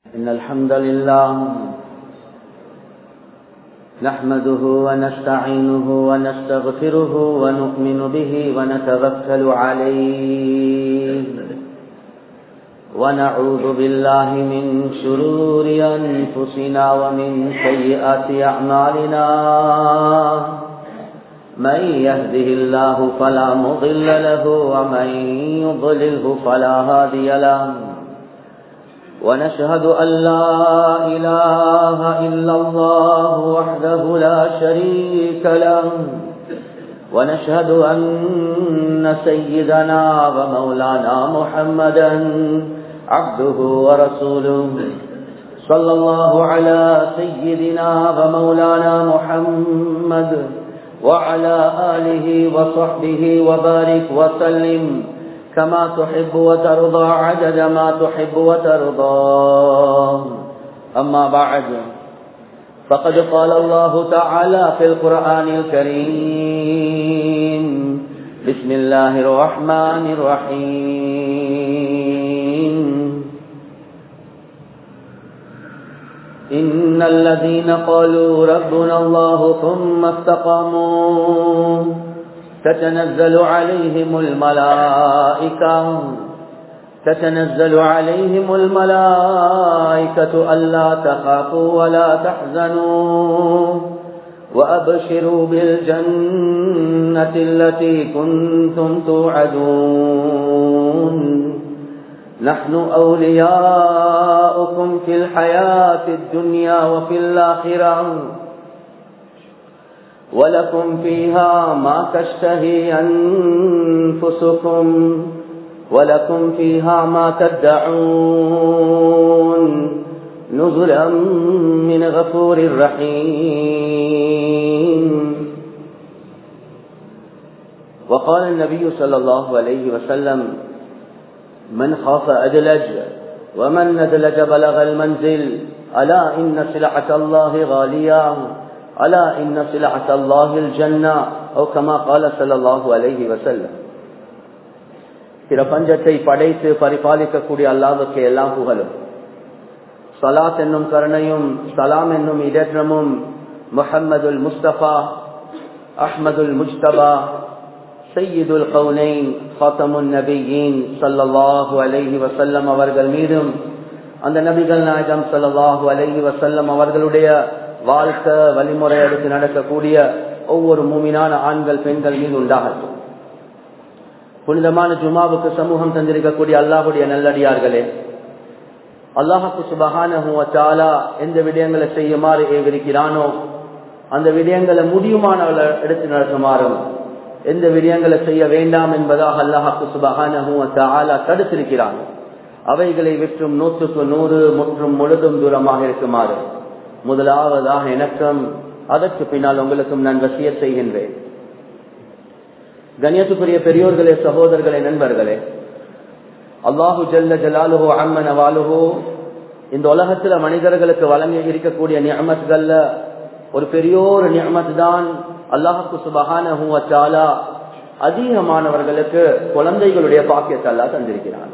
إن الحمد لله نحمده ونستعينه ونستغفره ونؤمن به ونتوكل عليه ونعوذ بالله من شرور أنفسنا ومن سيئات أعمالنا من يهده الله فلا مضل له ومن يضلله فلا هادي له ونشهد أن لا إله إلا الله وحده لا شريك له ونشهد أن سيدنا ومولانا محمدا عبده ورسوله صلى الله على سيدنا ومولانا محمد وعلى آله وصحبه وبارك وسلم كما تحب وترضى عدد ما تحب وترضى أما بعد فقد قال الله تعالى في القرآن الكريم بسم الله الرحمن الرحيم إن الذين قالوا ربنا الله ثم استقاموا تتنزل عليهم الملائكة تتنزل عليهم الملائكة ألا تخافوا ولا تحزنوا وأبشروا بالجنة التي كنتم توعدون نحن أولياؤكم في الحياة الدنيا وفي الآخرة ولكم فيها ما تشتهي أنفسكم ولكم فيها ما تدعون نزلا من غفور رحيم وقال النبي صلى الله عليه وسلم من خاف أدلج ومن ندلج بلغ المنزل ألا إن سلعة الله غالية ألا إن سلعة الله الجنة أو كما قال صلى الله عليه وسلم பிரபஞ்சத்தை படைத்து பரிபாலிக்கக்கூடிய அல்லாவுக்கு எல்லாம் புகழும் சலாத் என்னும் கருணையும் சலாம் என்னும் இடற்றமும் முஹம்மதுல் முஸ்தபா அஹ்மதுல் முஸ்தபா சையீதுல் கவுனைன் ஃபாத்தமுன் நபியின் சல்லல்லாஹு அலைஹி வசல்லம் அவர்கள் மீதும் அந்த நபிகள் நாயகம் சல்லல்லாஹு அலைஹி வசல்லம் அவர்களுடைய வாழ்க்கை வழிமுறை எடுத்து நடக்கக்கூடிய ஒவ்வொரு மூமினான ஆண்கள் பெண்கள் மீது உண்டாகட்டும் புனிதமான ஜுமாவுக்கு சமூகம் தந்திருக்கக்கூடிய அல்லாஹுடைய நல்லடியார்களே அல்லாஹுக்கு சுபகானா எந்த விடயங்களை செய்யுமாறு ஏவிருக்கிறானோ அந்த விடயங்களை முடியுமான எடுத்து நடத்துமாறும் எந்த விடயங்களை செய்ய வேண்டாம் என்பதாக அல்லாஹாக்கு சுபகானா தடுத்திருக்கிறான் அவைகளை விற்றும் நூற்றுக்கு நூறு முற்றும் முழுதும் தூரமாக இருக்குமாறு முதலாவதாக எனக்கும் அதற்கு பின்னால் உங்களுக்கும் நான் வசிய செய்கின்றேன் கண்ணியத்துக்குரிய பெரியோர்களே சகோதரர்களே நண்பர்களே அல்லாஹு ஜல்ல ஜலாலுஹோ அம்மன வாலுஹோ இந்த உலகத்துல மனிதர்களுக்கு வழங்கி இருக்கக்கூடிய நியமத்கள்ல ஒரு பெரியோரு நியமத் தான் அல்லாஹுக்கு சுபகான அதிகமானவர்களுக்கு குழந்தைகளுடைய பாக்கியத்தை அல்லா தந்திருக்கிறான்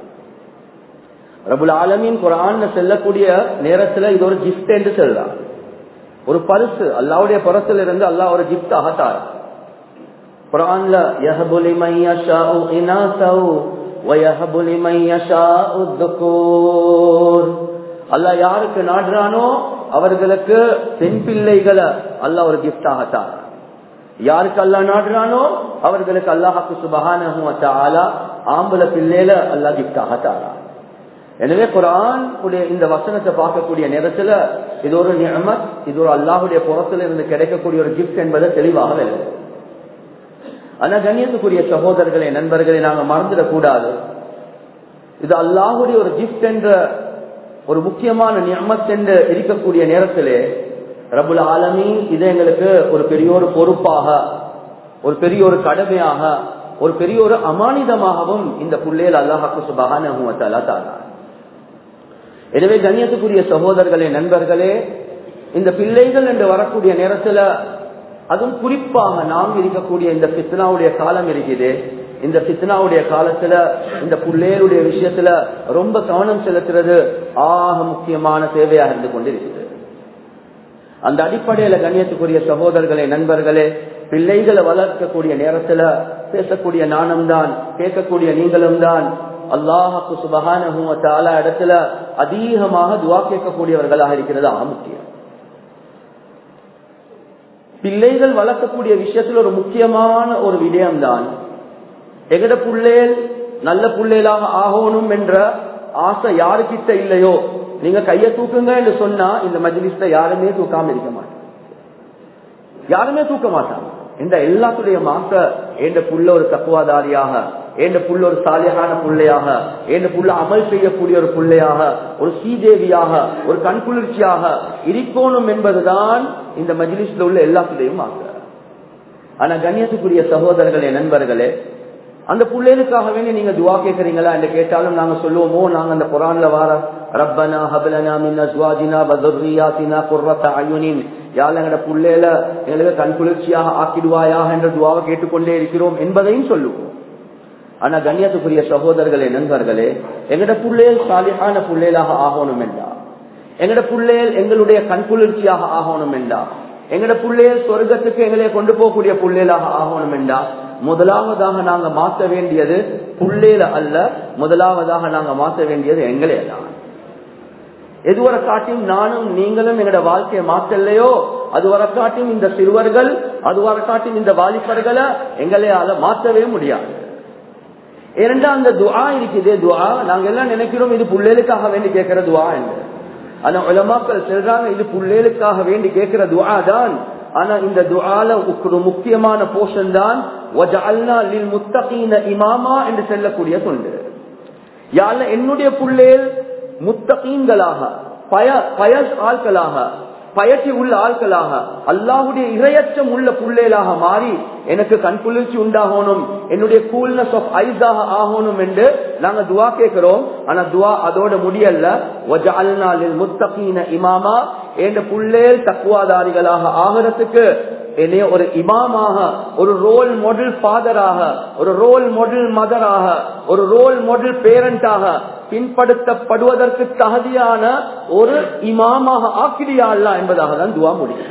ரபுல் ஆலமின் குரான் செல்லக்கூடிய நேரத்துல இது ஒரு கிஃப்ட் என்று சொல்றான் ஒரு பரிசு அல்லாவுடைய புறத்துல இருந்து அல்லாஹ் ஒரு கிஃப்ட் ஆகத்தார் குரான்ல யஹபுலி மையஷாஉ இனாசவு வயஹபுலி மையஷாஉ துக்கூர் அல்லாஹ் யாருக்கு நாடுறானோ அவர்களுக்கு பெண் பிள்ளைகளை அல்லாஹ் ஒரு கிஃப்ட் ஆகத்தார் யாருக்கு அல்லா நாடுறானோ அவர்களுக்கு அல்லாஹாக்கு சுபகான ஆம்பளை பிள்ளையில அல்லா கிஃப்ட் ஆகத்தாரா எனவே குரான் உடைய இந்த வசனத்தை பார்க்கக்கூடிய நேரத்துல இது ஒரு நியமத் இது ஒரு அல்லாஹுடைய புறத்துல இருந்து கிடைக்கக்கூடிய ஒரு கிஃப்ட் என்பதை தெளிவாக இல்லை ஆனா கண்ணியத்துக்குரிய சகோதரர்களே நண்பர்களை நாங்க மறந்துடக்கூடாது இது அல்லாஹுடைய ஒரு கிஃப்ட் என்ற ஒரு முக்கியமான நியமத் என்று இருக்கக்கூடிய நேரத்திலே ரபுல் ஆலமி இது எங்களுக்கு ஒரு பெரிய ஒரு பொறுப்பாக ஒரு பெரிய ஒரு கடமையாக ஒரு பெரிய ஒரு அமானிதமாகவும் இந்த புள்ளேல் அல்லாஹாக்கு சுபகான தாரா எனவே கண்ணியத்துக்குரிய சகோதரர்களே நண்பர்களே இந்த பிள்ளைகள் என்று வரக்கூடிய நேரத்துல அதுவும் குறிப்பாக நாம் இருக்கக்கூடிய இந்த பித்னாவுடைய காலம் இருக்குது இந்த சித்னாவுடைய காலத்துல இந்த புள்ளேருடைய விஷயத்துல ரொம்ப கவனம் செலுத்துறது ஆக முக்கியமான தேவையாக இருந்து கொண்டிருக்கிறது அந்த அடிப்படையில கண்ணியத்துக்குரிய சகோதரர்களே நண்பர்களே பிள்ளைகளை வளர்க்கக்கூடிய நேரத்துல பேசக்கூடிய நானும் தான் கேட்கக்கூடிய நீங்களும் தான் அல்லாஹாக்கு சுபகான இடத்துல அதிகமாக துவா கேட்கக்கூடியவர்களாக இருக்கிறது ஆக முக்கியம் பிள்ளைகள் வளர்க்கக்கூடிய விஷயத்துல ஒரு முக்கியமான ஒரு விடயம்தான் எகட புள்ளேல் நல்ல புள்ளேலாக ஆகணும் என்ற ஆசை யாருக்கிட்ட இல்லையோ நீங்க கைய தூக்குங்க என்று சொன்னா இந்த மஜ்லிஸ்ல யாருமே தூக்காம இருக்க மாட்டாங்க யாருமே தூக்க மாட்டாங்க இந்த எல்லாத்துடைய மாச எந்த புள்ள ஒரு தக்குவாதாரியாக எந்த புள்ள ஒரு சாலியான புள்ளையாக எந்த புள்ள அமல் செய்யக்கூடிய ஒரு புள்ளையாக ஒரு சீதேவியாக ஒரு கண்குளிர்ச்சியாக இருக்கணும் என்பதுதான் இந்த மஜ்லிஸ்ல உள்ள எல்லாத்துடையும் ஆசை ஆனா கண்ணியத்துக்குரிய சகோதரர்களே நண்பர்களே அந்த பிள்ளைகளுக்காக வேண்டி நீங்க துவா கேட்கறீங்களா என்று கேட்டாலும் நாங்க சொல்லுவோமோ நாங்க அந்த குரான்ல வார ரப்பனா ஹபலனா மின் அஸ்வாஜினா பதுர்ரியாத்தினா குர்ரத்த அயுனின் யாழ் எங்கட புள்ளையில எங்களுக்கு கண் குளிர்ச்சியாக ஆக்கிடுவாயாக என்ற துவாவை கேட்டுக்கொண்டே இருக்கிறோம் என்பதையும் சொல்லுவோம் ஆனா கண்ணியத்துக்குரிய சகோதரர்களே நண்பர்களே எங்கட புள்ளையல் சாலியான புள்ளையலாக ஆகணும் என்றா எங்கட புள்ளையல் எங்களுடைய கண் குளிர்ச்சியாக ஆகணும் என்றா எங்கட புள்ளையல் சொர்க்கத்துக்கு எங்களை கொண்டு போகக்கூடிய புள்ளையலாக ஆகணும் என்றா முதலாவதாக நாங்க மாற்ற வேண்டியது புள்ளேல அல்ல முதலாவதாக நாங்க மாற்ற வேண்டியது எங்களே தான் எதுவரை காட்டியும் நானும் நீங்களும் எங்களோட வாழ்க்கையை மாற்றலையோ அதுவரை காட்டியும் இந்த சிறுவர்கள் அதுவரை காட்டியும் இந்த வாலிபர்களை எங்களையால மாற்றவே முடியாது ஏனென்றா அந்த துவா இருக்குது துவா நாங்க எல்லாம் நினைக்கிறோம் இது புள்ளேலுக்காக வேண்டி கேட்கிற துவா என்று ஆனா உலமாக்கள் சொல்றாங்க இது புள்ளேலுக்காக வேண்டி கேட்கிற துவா தான் ஆனா இந்த துஆல ஒரு முக்கியமான போர்ஷன் தான் இமாமா என்று செல்லக்கூடிய தொண்டு யாழ என்னுடைய புள்ளேல் முத்தகீன்களாக பய பயஸ் ஆட்களாக பயற்றி உள்ள ஆட்களாக அல்லாஹுடைய இரையச்சம் உள்ள புள்ளேலாக மாறி எனக்கு கண் குளிர்ச்சி உண்டாகணும் என்னுடைய கூல்னஸ் ஆஃப் ஐஸாக ஆகணும் என்று நாங்க துவா கேட்கிறோம் ஆனா துவா அதோட முடியல முத்தகீன இமாமா என்ற புள்ளேல் தக்குவாதாரிகளாக ஆகிறதுக்கு என்னைய ஒரு இமாமாக ஒரு ரோல் மாடல் ஃபாதராக ஒரு ரோல் மாடல் மதராக ஒரு ரோல் மாடல் பேரண்டாக பின்படுத்தப்படுவதற்கு தகுதியான ஒரு இமாமாக ஆக்கிரியா அல்ல என்பதாக தான் துவா முடியும்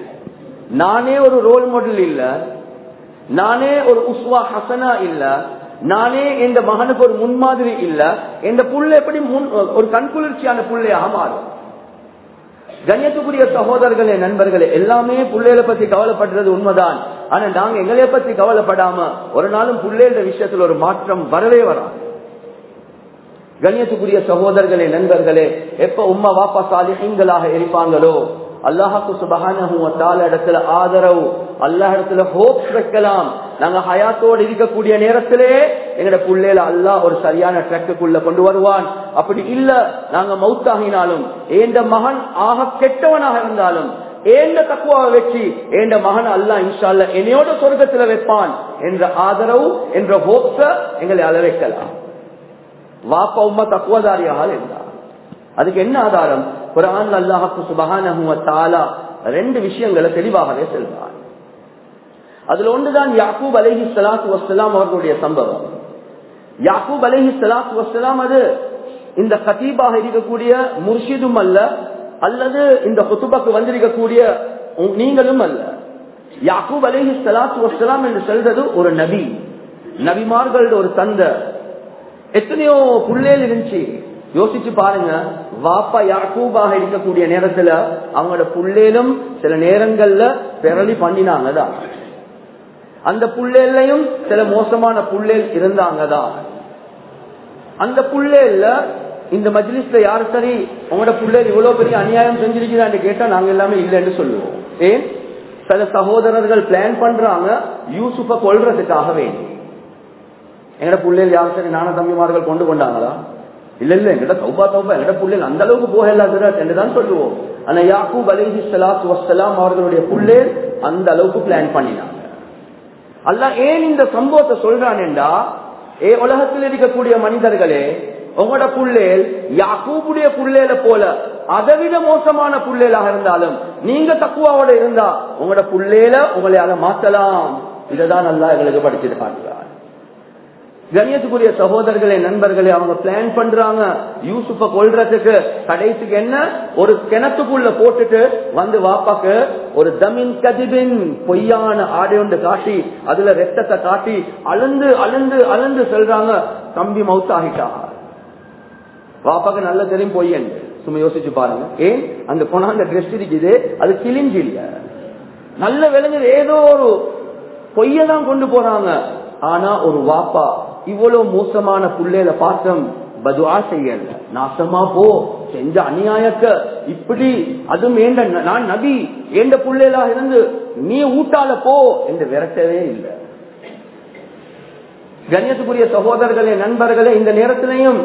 நானே ஒரு ரோல் மாடல் இல்ல நானே ஒரு உஸ்வா ஹசனா இல்ல நானே எந்த மகனுக்கு ஒரு முன்மாதிரி இல்ல எந்த புள்ள எப்படி முன் ஒரு கண்குளிர்ச்சியான புள்ளையாக மாறும் கண்ணியத்துக்குரிய சகோதரர்களே நண்பர்களே எல்லாமே புள்ளைகளை பத்தி கவலைப்படுறது உண்மைதான் ஆனா நாங்க எங்களை பத்தி கவலைப்படாம ஒரு நாளும் புள்ளைகள விஷயத்துல ஒரு மாற்றம் வரவே வராது கண்ணியத்துக்குரிய சகோதரர்களே நண்பர்களே எப்ப உம்மா வாப்பா சாலிஹீன்களாக இருப்பாங்களோ அல்லாஹாக்கு சுபகான இடத்துல ஆதரவு அல்லாஹ் இடத்துல ஹோப்ஸ் வைக்கலாம் நாங்க ஹயாத்தோடு இருக்கக்கூடிய நேரத்திலே எங்கட புள்ளையில அல்லாஹ் ஒரு சரியான ட்ரக்குக்குள்ள கொண்டு வருவான் அப்படி இல்ல நாங்க மவுத்தாகினாலும் ஏந்த மகன் ஆக கெட்டவனாக இருந்தாலும் ஏந்த தக்குவாவை வச்சு ஏந்த மகன் அல்லா இன்ஷால்ல என்னையோட சொர்க்கத்துல வைப்பான் என்ற ஆதரவு என்ற ஹோப்ஸ எங்களை அள வைக்கலாம் வாப்பா உமா தக்குவதாரியாக இருந்தார் அதுக்கு என்ன ஆதாரம் குரான் அல்லாஹாக்கு சுபகான ரெண்டு விஷயங்களை தெளிவாகவே செல்வார் அதுல ஒன்றுதான் யாக்கூப் அலஹி சலாத்து வசலாம் அவர்களுடைய சம்பவம் யாக்கூப் அலஹி சலாத்து வசலாம் அது இந்த கத்தீபாக இருக்கக்கூடிய முர்ஷிதும் அல்ல அல்லது இந்த குத்துபாக்கு வந்திருக்கக்கூடிய நீங்களும் அல்ல யாக்கூப் அலஹி சலாத்து வசலாம் என்று சொல்றது ஒரு நபி நபிமார்களோட ஒரு தந்தை எத்தனையோ புள்ளேல் இருந்துச்சு யோசிச்சு பாருங்க வாப்பா யாக்கூபாக இருக்கக்கூடிய நேரத்துல அவங்களோட புள்ளேலும் சில நேரங்கள்ல பெரளி பண்ணினாங்க தான் அந்த புள்ளேலையும் சில மோசமான புள்ளேல் இருந்தாங்க தான் அந்த புள்ளேல்ல இந்த மஜ்லிஸ்ல யாரு சரி உங்களோட புள்ளேல் இவ்வளவு பெரிய அநியாயம் செஞ்சிருக்கிறான்னு கேட்டா நாங்க எல்லாமே இல்லைன்னு சொல்லுவோம் ஏன் சில சகோதரர்கள் பிளான் பண்றாங்க யூசுஃப கொள்றதுக்காக வேண்டி எங்கட புள்ளைகள் யாரும் சரி நான தம்பிமார்கள் கொண்டு கொண்டாங்களா இல்ல இல்ல எங்கட தௌபா தௌபா எங்கட புள்ளைகள் அந்த அளவுக்கு போகல என்றுதான் சொல்லுவோம் ஆனா யாக்கூப் அலிஹி சலாத்து வசலாம் அவர்களுடைய புள்ளேர் அந்த அளவுக்கு பிளான் பண்ணினாங்க அல்ல ஏன் இந்த சம்பவத்தை சொல்றான்டா ஏ உலகத்தில் இருக்கக்கூடிய மனிதர்களே உங்களோட புள்ளேல் யாக்கூபுடைய புள்ளேல போல அதைவிட மோசமான புள்ளேலாக இருந்தாலும் நீங்க தக்குவாவோட இருந்தா உங்களோட புள்ளேல உங்களை அதை மாற்றலாம் இதைதான் நல்லா எங்களுக்கு படிச்சுட்டு காட்டுறார் கண்ணியத்துக்குரிய சகோதரர்களே நண்பர்களே அவங்க பிளான் பண்றாங்க யூசுஃப கொல்றதுக்கு கடைசிக்கு என்ன ஒரு கிணத்துக்குள்ள போட்டுட்டு வந்து வாப்பாக்கு ஒரு தமின் கதிபின் பொய்யான ஆடை ஒன்று காட்டி அதுல ரத்தத்தை காட்டி அழுந்து அழுந்து அழுந்து சொல்றாங்க தம்பி மவுத் ஆகிட்டா வாப்பாக்கு நல்ல தெரியும் பொய்யன் சும்மா யோசிச்சு பாருங்க ஏன் அந்த கொண்டாந்த ட்ரெஸ் இருக்குது அது கிழிஞ்சு இல்ல நல்ல விளங்குது ஏதோ ஒரு பொய்ய தான் கொண்டு போறாங்க ஆனா ஒரு வாப்பா இவ்வளவு மோசமான புள்ளையில பார்த்தோம் பதுவா செய்யல நாசமா போ செஞ்ச அநியாயக்க இப்படி அதுவும் ஏண்ட நான் நபி ஏண்ட புள்ளையிலா இருந்து நீ ஊட்டால போ என்று விரட்டவே இல்லை கண்ணியத்துக்குரிய சகோதரர்களே நண்பர்களே இந்த நேரத்திலையும்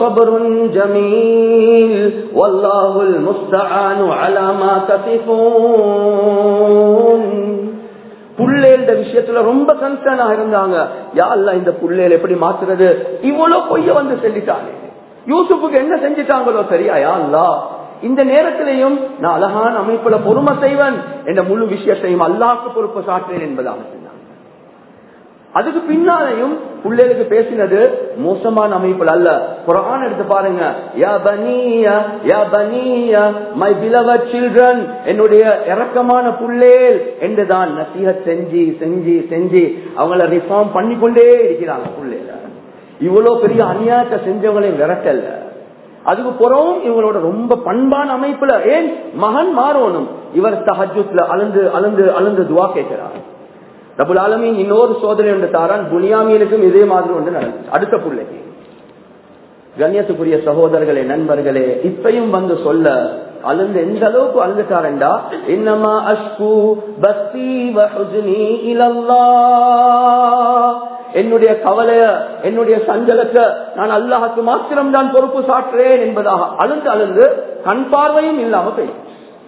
புள்ளேல்ட விஷயத்துல ரொம்ப கன்சர்னா இருந்தாங்க யாழ்ல இந்த புள்ளேல் எப்படி மாத்துறது இவ்வளவு பொய்ய வந்து சொல்லிட்டாங்க யூசுப்புக்கு என்ன செஞ்சிட்டாங்களோ சரியா யாழ்லா இந்த நேரத்திலையும் நான் அழகான அமைப்புல பொறுமை செய்வன் என்ற முழு விஷயத்தையும் அல்லாக்கு பொறுப்பு சாற்றேன் என்பதாக சொன்னாங்க அதுக்கு பின்னாலையும் பிள்ளைகளுக்கு பேசினது மோசமான அமைப்புல அல்ல குரான் எடுத்து பாருங்க யா பனியா யா பனியா மை பிலவர் சில்ட்ரன் என்னுடைய இறக்கமான புள்ளேல் என்றுதான் நசீக செஞ்சு செஞ்சு செஞ்சு அவங்கள ரிஃபார்ம் பண்ணி கொண்டே இருக்கிறாங்க புள்ளேல இவ்வளவு பெரிய அநியாயத்தை செஞ்சவங்களையும் விரட்டல்ல அதுக்கு புறவும் இவங்களோட ரொம்ப பண்பான அமைப்புல ஏன் மகன் மாறணும் இவர் தஹஜுத்ல அழுந்து அழுந்து அழுந்து துவா கேட்கிறார் ரபுல் ஆலமின் இன்னொரு சோதனை ஒன்று தாரான் புனியாமியனுக்கும் இதே மாதிரி ஒன்று நடந்துச்சு அடுத்த பிள்ளைக்கு கண்ணியத்துக்குரிய சகோதரர்களே நண்பர்களே இப்பையும் வந்து சொல்ல அழுந்து எந்த அளவுக்கு அழுந்துட்டாரண்டா என்னமா அஷ்கு பக்தி வஹுஜ்னி இலல்லா என்னுடைய கவலைய என்னுடைய சஞ்சலத்தை நான் அல்லாஹுக்கு மாத்திரம் தான் பொறுப்பு சாட்டுறேன் என்பதாக அழுந்து அழுந்து கண் பார்வையும் இல்லாம போயிடுச்சு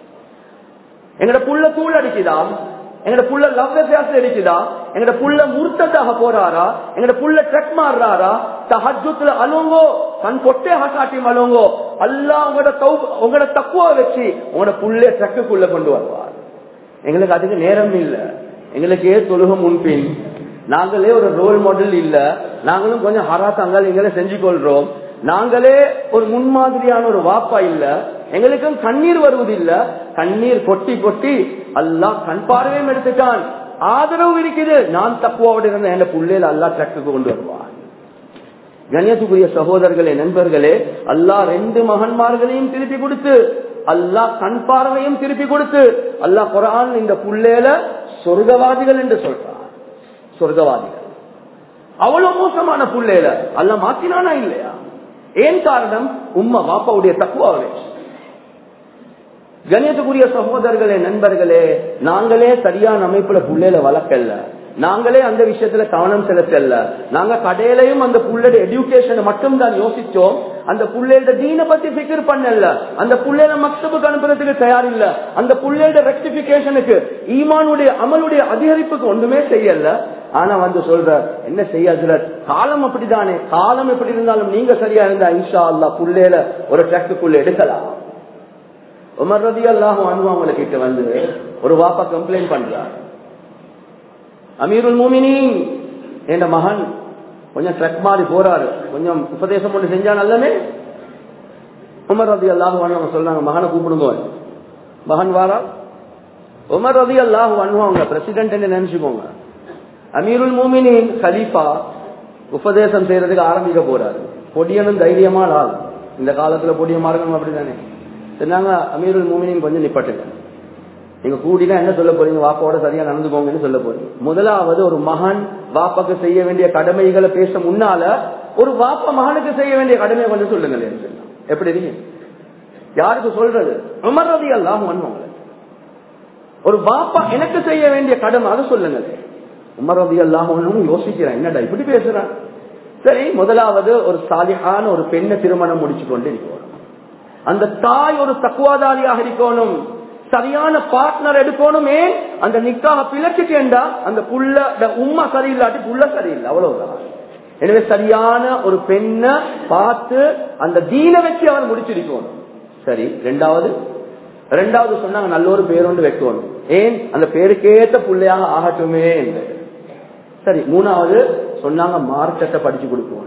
எங்கட புள்ள தூள் அடிக்குதா எங்கட புள்ள லவ் அஃபேர்ஸ் அடிக்குதா எங்கட புள்ள முர்த்ததாக போறாரா எங்கட புள்ள ட்ரெக் மாறுறாரா தஹஜுத்துல அழுங்கோ கண் பொட்டே காட்டி அழுங்கோ அல்லா உங்களோட உங்களோட தக்குவ வச்சு உங்களோட புள்ள ட்ரக்குக்குள்ள கொண்டு வருவார் எங்களுக்கு அதுக்கு நேரம் இல்ல எங்களுக்கே தொழுக முன்பின் நாங்களே ஒரு ரோல் மாடல் இல்ல நாங்களும் கொஞ்சம் ஹராத்தாங்கள் எங்களை செஞ்சு கொள்றோம் நாங்களே ஒரு முன்மாதிரியான ஒரு வாப்பா இல்ல எங்களுக்கும் கண்ணீர் வருவதில்ல கண்ணீர் கொட்டி கொட்டி எல்லாம் கண் பார்வையும் எடுத்துட்டான் ஆதரவு இருக்குது நான் தப்புவோடு இருந்த என் பிள்ளையில அல்லா ட்ரக்குக்கு கொண்டு வருவான் கண்ணியத்துக்குரிய சகோதரர்களே நண்பர்களே அல்லா ரெண்டு மகன்மார்களையும் திருப்பி கொடுத்து அல்லா கண் பார்வையும் திருப்பி கொடுத்து அல்லா குரான் இந்த புள்ளேல சொர்க்கவாதிகள் என்று சொல்றான் சொர்க்கவாதிகள் அவ்வளவு மோசமான புள்ளேல அல்ல மாத்தினானா இல்லையா ஏன் காரணம் உம்மா பாப்பாவுடைய தக்குவாவை கணியத்துக்குரிய சகோதரர்களே நண்பர்களே நாங்களே சரியான அமைப்புல புள்ளையில வளர்க்கல நாங்களே அந்த விஷயத்துல கவனம் செலுத்தல நாங்க கடையிலையும் அந்த புள்ளோட எஜுகேஷனை மட்டும் தான் யோசிச்சோம் அந்த புள்ளையோட தீன பத்தி பிக்கர் பண்ணல அந்த புள்ளையில மக்தபுக்கு அனுப்புறதுக்கு தயார் இல்ல அந்த புள்ளையோட ரெக்டிபிகேஷனுக்கு ஈமானுடைய அமலுடைய அதிகரிப்புக்கு ஒன்றுமே செய்யல ஆனா வந்து சொல்ற என்ன செய்ய காலம் அப்படித்தானே காலம் எப்படி இருந்தாலும் நீங்க சரியா இருந்தா இன்ஷா அல்லா புள்ளையில ஒரு ட்ரக்குக்குள்ள எடுக்கலாம் உமர் ரதி அல்லாஹும் அனுபவங்களை கிட்ட வந்து ஒரு வாப்பா கம்ப்ளைண்ட் பண்றார் அமீருல் மூமினி என் மகன் கொஞ்சம் ட்ரக் மாறி போறாரு கொஞ்சம் உபதேசம் ஒன்று செஞ்சா நல்லமே உமர் ரதி அல்லாஹு சொல்றாங்க மகனை கூப்பிடுங்க மகன் வாரா உமர் ரதி அல்லாஹு அவங்க பிரசிடென்ட் நினைச்சுக்கோங்க அமீருல் மூமினின் கலீஃபா உபதேசம் செய்யறதுக்கு ஆரம்பிக்க போறாரு பொடியனும் தைரியமான ஆள் இந்த காலத்துல பொடியமா இருக்கணும் அப்படிதானே சொன்னாங்க அமீருல் மூமினின் கொஞ்சம் நிப்பட்டுங்க நீங்க கூடினா என்ன சொல்ல போறீங்க வாப்பாவோட சரியா நடந்துக்கோங்கன்னு சொல்ல போறீங்க முதலாவது ஒரு மகன் வாப்பாக்கு செய்ய வேண்டிய கடமைகளை பேச முன்னால ஒரு வாப்பா மகனுக்கு செய்ய வேண்டிய கடமையை கொஞ்சம் சொல்லுங்களேன் எப்படி நீங்க யாருக்கு சொல்றது உமர்றது எல்லாம் பண்ணுவாங்க ஒரு வாப்பா எனக்கு செய்ய வேண்டிய கடமை அதை சொல்லுங்களேன் உமரதி எல்லாம் யோசிக்கிறேன் என்னடா இப்படி பேசுறேன் சரி முதலாவது ஒரு சாலிஹான ஒரு பெண்ணை திருமணம் முடிச்சு கொண்டு இருக்கணும் அந்த தாய் ஒரு தக்குவாதாரியாக இருக்கணும் சரியான பார்ட்னர் எடுக்கணுமே அந்த நிக்காக பிழைச்சிட்டேன்டா அந்த புள்ள உம்மா சரியில்லாட்டி புள்ள சரியில்லை அவ்வளவுதான் எனவே சரியான ஒரு பெண்ணை பார்த்து அந்த தீன வச்சு அவர் முடிச்சிருக்கணும் சரி ரெண்டாவது ரெண்டாவது சொன்னாங்க நல்ல ஒரு பேரொண்டு வைக்கணும் ஏன் அந்த பேருக்கேத்த பிள்ளையாக ஆகட்டுமே என்று சரி மூணாவது சொன்னாங்க மார்க்கத்தை படிச்சு கொடுக்கணும்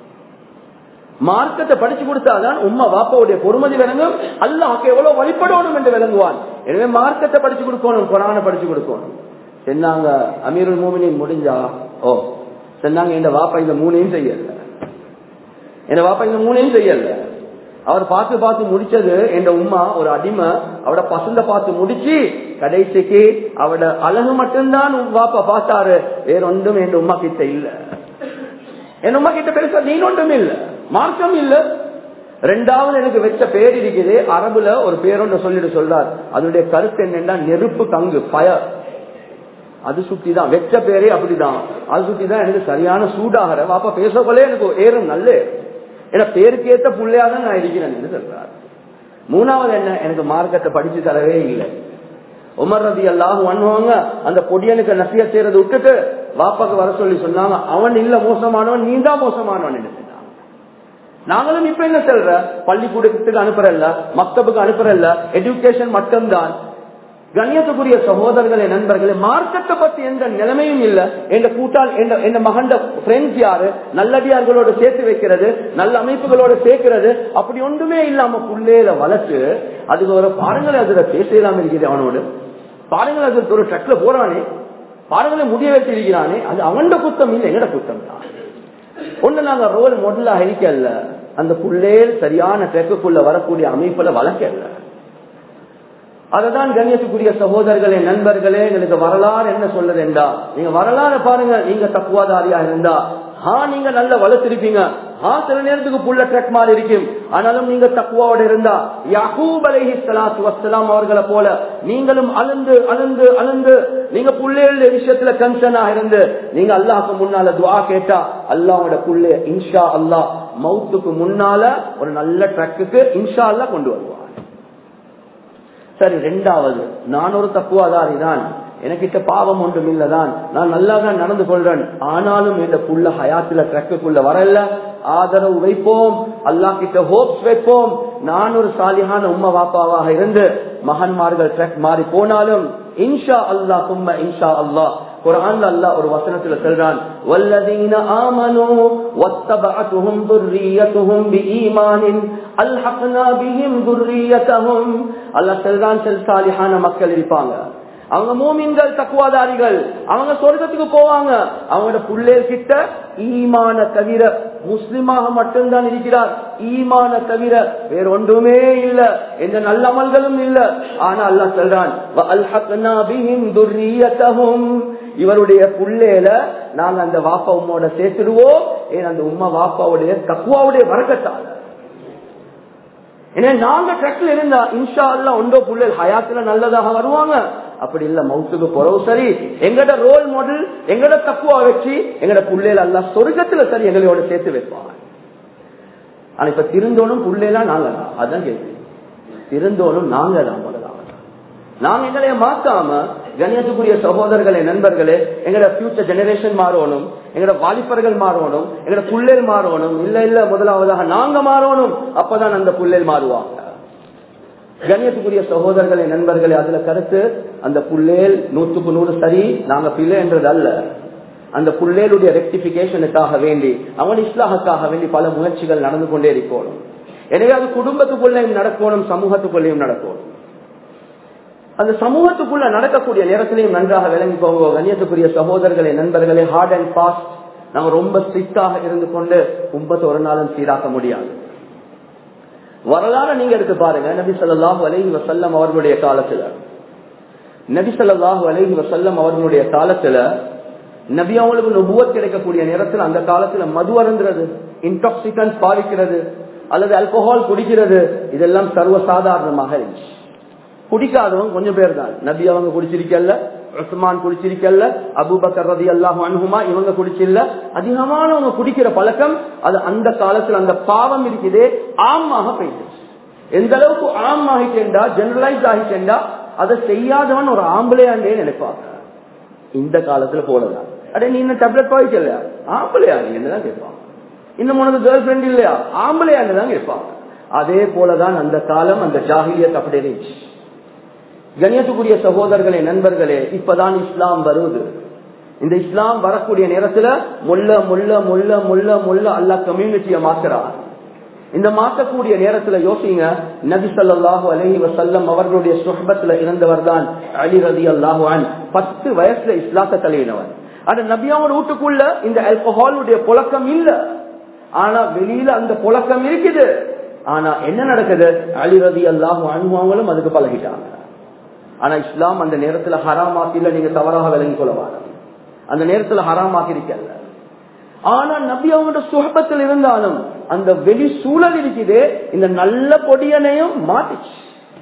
மார்க்கத்தை படிச்சு கொடுத்தாதான் உம்மா வாப்பாவுடைய பொறுமதி விளங்கும் அல்லாஹ் எவ்வளவு வழிபடணும் என்று விளங்குவான் எனவே மார்க்கத்தை படிச்சு கொடுக்கணும் குரான படிச்சு கொடுக்கணும் சொன்னாங்க அமீருல் மூமினின் முடிஞ்சா ஓ சொன்னாங்க இந்த வாப்பா இந்த மூணையும் செய்யல இந்த வாப்பா இந்த மூணையும் செய்யல அவர் பார்த்து பார்த்து முடிச்சது என் உம்மா ஒரு அடிமை அவட பசந்த பார்த்து முடிச்சு கடைசிக்கு அவட அழகு மட்டும்தான் வாப்பா பார்த்தாரு வேற ஒன்றும் என் உமா கிட்ட இல்ல என் உமா கிட்ட பெருசா நீ ஒன்றும் இல்ல மார்க்கம் இல்ல ரெண்டாவது எனக்கு வச்ச பேர் இருக்குது அரபுல ஒரு பேரொன்ற சொல்லிட்டு சொல்றார் அதனுடைய கருத்து என்னன்னா நெருப்பு கங்கு பயர் அது சுத்திதான் வெச்ச பேரே அப்படிதான் அது சுத்திதான் எனக்கு சரியான சூடாகிற வாப்பா பேசக்கொள்ளே எனக்கு ஏறும் நல்ல ஏன்னா பேருக்கு ஏத்த புள்ளையா தான் நான் இருக்கிறேன் என்று சொல்றார் மூணாவது என்ன எனக்கு மார்க்கத்தை படிச்சு தரவே இல்லை உமர் ரதி எல்லாம் பண்ணுவாங்க அந்த பொடியனுக்கு நசிய செய்யறதை விட்டுட்டு வாப்பாக்கு வர சொல்லி சொன்னாங்க அவன் இல்ல மோசமானவன் நீ தான் மோசமானவன் என்ன சொன்னாங்க நாங்களும் இப்ப என்ன சொல்ற பள்ளிக்கூடத்துக்கு அனுப்புறல்ல மக்தபுக்கு அனுப்புறல்ல எஜுகேஷன் மட்டும்தான் கண்ணியத்துக்குரிய சகோதரர்களே நண்பர்களே மார்க்கத்தை பத்தி எந்த நிலைமையும் இல்ல எந்த கூட்டால் எந்த மகண்ட ஃப்ரெண்ட்ஸ் யாரு நல்லடியார்களோட சேர்த்து வைக்கிறது நல்ல அமைப்புகளோட சேர்க்கிறது அப்படி ஒன்றுமே இல்லாம புள்ளேல வளர்த்து அதுக்கு ஒரு பாருங்கள் அதுல பேசலாம் இருக்குது அவனோடு பாருங்கள் அதுக்கு ஒரு ட்ரக்ல போறானே பாருங்களே முடிய வச்சு இருக்கிறானே அது அவனோட குத்தம் இல்லை எங்கட குத்தம் தான் ஒண்ணு நாங்க ரோல் மாடலா அழிக்கல அந்த புள்ளேல் சரியான ட்ரெக்குக்குள்ள வரக்கூடிய அமைப்புல வளர்க்கல அததான் கண்ணியத்துக்குரிய சகோதரர்களே நண்பர்களே எங்களுக்கு வரலாறு என்ன சொல்றது என்றா நீங்க வரலாறு பாருங்க நீங்க தக்குவாதாரியா இருந்தா ஹா நீங்க நல்ல வளர்த்திருப்பீங்க ஹா சில நேரத்துக்கு புள்ள ட்ரக் மாதிரி இருக்கும் ஆனாலும் நீங்க தக்குவாவோட இருந்தா யாகூப் அலஹி சலாத்து வசலாம் அவர்களை போல நீங்களும் அழுந்து அழுந்து அழுந்து நீங்க புள்ளைய விஷயத்துல கன்சர்னா இருந்து நீங்க அல்லாஹுக்கு முன்னால துவா கேட்டா அல்லாவோட புள்ளை இன்ஷா அல்லாஹ் மவுத்துக்கு முன்னால ஒரு நல்ல ட்ரக்குக்கு இன்ஷா அல்லா கொண்டு வருவார் சரி ரெண்டாவது நான் ஒரு தப்புவாதாரி தான் எனக்கிட்ட பாவம் ஒன்றும் இல்லதான் நான் நல்லா தான் நடந்து கொள்றேன் ஆனாலும் இந்த புள்ள ஹயாத்துல ட்ரக்குக்குள்ள வரல ஆதரவு வைப்போம் அல்லா கிட்ட ஹோப்ஸ் வைப்போம் நான் ஒரு சாலியான உம்மா வாப்பாவாக இருந்து மகன்மார்கள் ட்ரக் மாறி போனாலும் இன்ஷா அல்லா கும்ம இன்ஷா அல்லா குரான்ல அல்லாஹ் ஒரு வசனத்துல சொல்றான் வல்லதீன ஆமனு வத்தபஅத்துஹும் ذُرِّيَّتُهُم بِإِيمَانٍ அல்ஹக்னா பிஹிம் ذُرِّيَّتَهُم அல்லாஹ் சொல்றான் செல் சாலிஹான மக்கள் இருப்பாங்க அவங்க மூமின்கள் தக்குவாதாரிகள் அவங்க சொர்க்கத்துக்கு போவாங்க அவங்களோட புள்ளேர் கிட்ட ஈமான தவிர முஸ்லிமாக மட்டும்தான் இருக்கிறார் ஈமான தவிர வேற ஒன்றுமே இல்ல எந்த நல்ல அமல்களும் இல்ல ஆனா அல்லா சொல்றான் இவருடைய புள்ளேல நாங்க அந்த வாப்பா உம்மோட சேர்த்துடுவோம் ஏன் அந்த உம்மா வாப்பாவுடைய தக்குவாவுடைய வரக்கத்தால ஏன்னா நாங்க ட்ரக்ல இருந்தா இன்ஷா அல்லா ஒன்றோ புள்ளல் ஹயாத்துல நல்லதாக வருவாங்க அப்படி இல்ல மவுத்துக்கு குறவு சரி எங்கட ரோல் மாடல் எங்கட தக்குவா வச்சு எங்கட புள்ளையில அல்ல சொர்க்கத்துல சரி எங்களோட சேர்த்து வைப்பாங்க ஆனா இப்ப திருந்தோனும் புள்ளையெல்லாம் நாங்க தான் அதான் கேள்வி திருந்தோனும் நாங்க தான் முதலாவது நாங்க எங்களைய மாத்தாம கணியத்துக்குரிய சகோதரர்களே நண்பர்களே எங்கட ஃபியூச்சர் ஜெனரேஷன் மாறணும் எங்கட வாலிபர்கள் மாறணும் எங்கட புள்ளேல் மாறணும் இல்ல இல்ல முதலாவதாக நாங்க மாறணும் அப்பதான் அந்த புள்ளேல் மாறுவாங்க கண்ணியத்துக்குரிய சகோதரர்களே நண்பர்களே அதுல கருத்து அந்த புள்ளேல் நூற்றுக்கு நூறு சரி நாங்க பிள்ளை என்றது அல்ல அந்த புள்ளேலுடைய ரெக்டிபிகேஷனுக்காக வேண்டி அவன் இஸ்லாஹுக்காக வேண்டி பல முயற்சிகள் நடந்து கொண்டே இருக்கணும் எனவே அது குடும்பத்துக்குள்ளேயும் நடக்கணும் சமூகத்துக்குள்ளேயும் நடக்கணும் அந்த சமூகத்துக்குள்ள நடக்கக்கூடிய நேரத்திலையும் நன்றாக விளங்கி போங்க கண்ணியத்துக்குரிய சகோதரர்களே நண்பர்களே ஹார்ட் அண்ட் ஃபாஸ்ட் நம்ம ரொம்ப ஸ்ட்ரிக்டாக இருந்து கொண்டு உம்பத்தை ஒரு நாளும் சீராக்க முடியாது வரலாறு நீங்க எடுத்து பாருங்க நபி சொல்லாஹு அலஹி வசல்லம் அவர்களுடைய காலத்துல நபி சொல்லாஹு அலஹி வசல்லம் அவர்களுடைய காலத்துல நபி அவங்களுக்கு நுபுவத் கிடைக்கக்கூடிய நேரத்தில் அந்த காலத்துல மது அருந்துறது இன்டாக்சிகன்ஸ் பாதிக்கிறது அல்லது அல்கோஹால் குடிக்கிறது இதெல்லாம் சர்வசாதாரணமாக இருந்துச்சு குடிக்காதவங்க கொஞ்சம் பேர் தான் நபி அவங்க குடிச்சிருக்கல உஸ்மான் குடிச்சிருக்கல அபுபக்கர் ரதி அல்லாஹ் அனுகுமா இவங்க குடிச்சில்ல அதிகமானவங்க குடிக்கிற பழக்கம் அது அந்த காலத்துல அந்த பாவம் இருக்குதே ஆமாக போயிடுச்சு எந்த அளவுக்கு ஆம் ஆகிட்டேன்டா ஜெனரலைஸ் ஆகிட்டேன்டா அதை செய்யாதவன் ஒரு ஆம்பளையாண்டே நினைப்பாங்க இந்த காலத்துல போலதான் அடே நீ என்ன டேப்லெட் போயிக்கலையா ஆம்பளையா நீ என்னதான் கேட்பாங்க இன்னும் உனக்கு கேர்ள் ஃபிரெண்ட் இல்லையா ஆம்பளையான்னு தான் கேட்பாங்க அதே போலதான் அந்த காலம் அந்த ஜாகிலியத் அப்படி இருந்துச்சு கணியத்துக்குரிய சகோதரர்களே நண்பர்களே இப்பதான் இஸ்லாம் வருவது இந்த இஸ்லாம் வரக்கூடிய நேரத்துல முள்ள முள்ள முள்ள முள்ள முள்ள அல்லா கம்யூனிட்டிய மாத்துறான் இந்த மாற்றக்கூடிய நேரத்துல யோசிங்க நபி ஸல்லல்லாஹு அலைஹி வஸல்லம் அவர்களுடைய சுஹபத்துல இருந்தவர் தான் அலி ரலியல்லாஹு அன் பத்து வயசுல இஸ்லாத்தை தழுவினவர் ஆனா நபியாவோட வீட்டுக்குள்ள இந்த ஆல்கஹாலுடைய புழக்கம் இல்ல ஆனா வெளியில அந்த புழக்கம் இருக்குது ஆனா என்ன நடக்குது அலி ரதி அல்லாஹு அனுபவங்களும் அதுக்கு பழகிட்டாங்க ஆனா இஸ்லாம் அந்த நேரத்துல ஹராமாக்கில நீங்க தவறாக விளங்கி கொள்ளவாங்க அந்த நேரத்துல ஹராமாக்கிருக்கல ஆனா நபி அவங்களோட சுகபத்தில் இருந்தாலும் அந்த வெளி சூழல் இருக்குது இந்த நல்ல பொடியனையும் மாத்திச்சு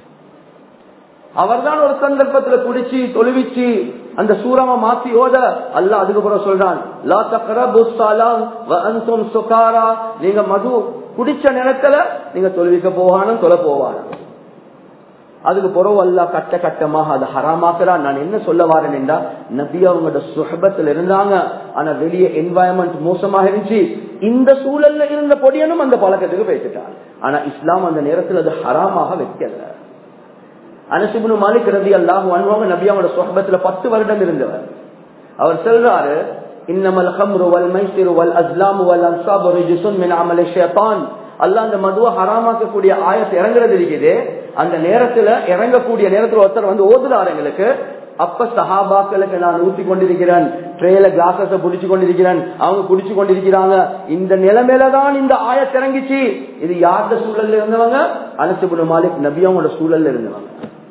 அவர்தான் ஒரு சந்தர்ப்பத்துல குடிச்சு தொழுவிச்சு அந்த சூரமா மாத்தி ஓத அல்ல அதுக்கப்புறம் சொல்றான் லா தக்ரபு ஸலாம் வ அன்தும் சுகாரா நீங்க மது குடிச்ச நேரத்துல நீங்க தொழுவிக்க போவானும் தொலை போவானும் அதுக்கு பிறகு அல்ல கட்ட கட்டமாக அதை ஹராமாக்குறா நான் என்ன சொல்ல வரேன் என்றா நபி அவங்களோட சுகபத்தில் இருந்தாங்க ஆனா வெளியே என்வாயன்மெண்ட் மோசமாக இருந்துச்சு இந்த சூழல்ல இருந்த பொடியனும் அந்த பழக்கத்துக்கு பேசிட்டான் ஆனா இஸ்லாம் அந்த நேரத்தில் அது ஹராமாக வைக்கல அனசிபுனு மாலிக் ரதி அல்லாஹ் அனுபவங்க நபி அவங்களோட சுகபத்துல பத்து வருடம் இருந்தவர் அவர் சொல்றாரு இன்னமல் ஹம்ரு வல் மைசிரு வல் அஸ்லாமு வல் அன்சாபு ரிஜிசுன் மின் அமல ஷைத்தான் அல்லாஹ் அந்த மதுவை ஹராமாக்கக்கூடிய ஆயத்தை இறங்குறது இருக்குது அந்த நேரத்துல இறங்கக்கூடிய நேரத்துல ஒருத்தர் வந்து ஓதுறாரு எங்களுக்கு அப்ப சஹாபாக்களுக்கு நான் ஊத்தி கொண்டிருக்கிறேன் ட்ரேல கிளாஸஸ புடிச்சு கொண்டிருக்கிறேன் அவங்க குடிச்சு கொண்டிருக்கிறாங்க இந்த நிலைமையில தான் இந்த ஆயத்தை இறங்கிச்சு இது யார்த சூழல்ல இருந்தவங்க அனசுபுடு மாலிக் நபி அவங்களோட சூழல்ல இருந்தவங்க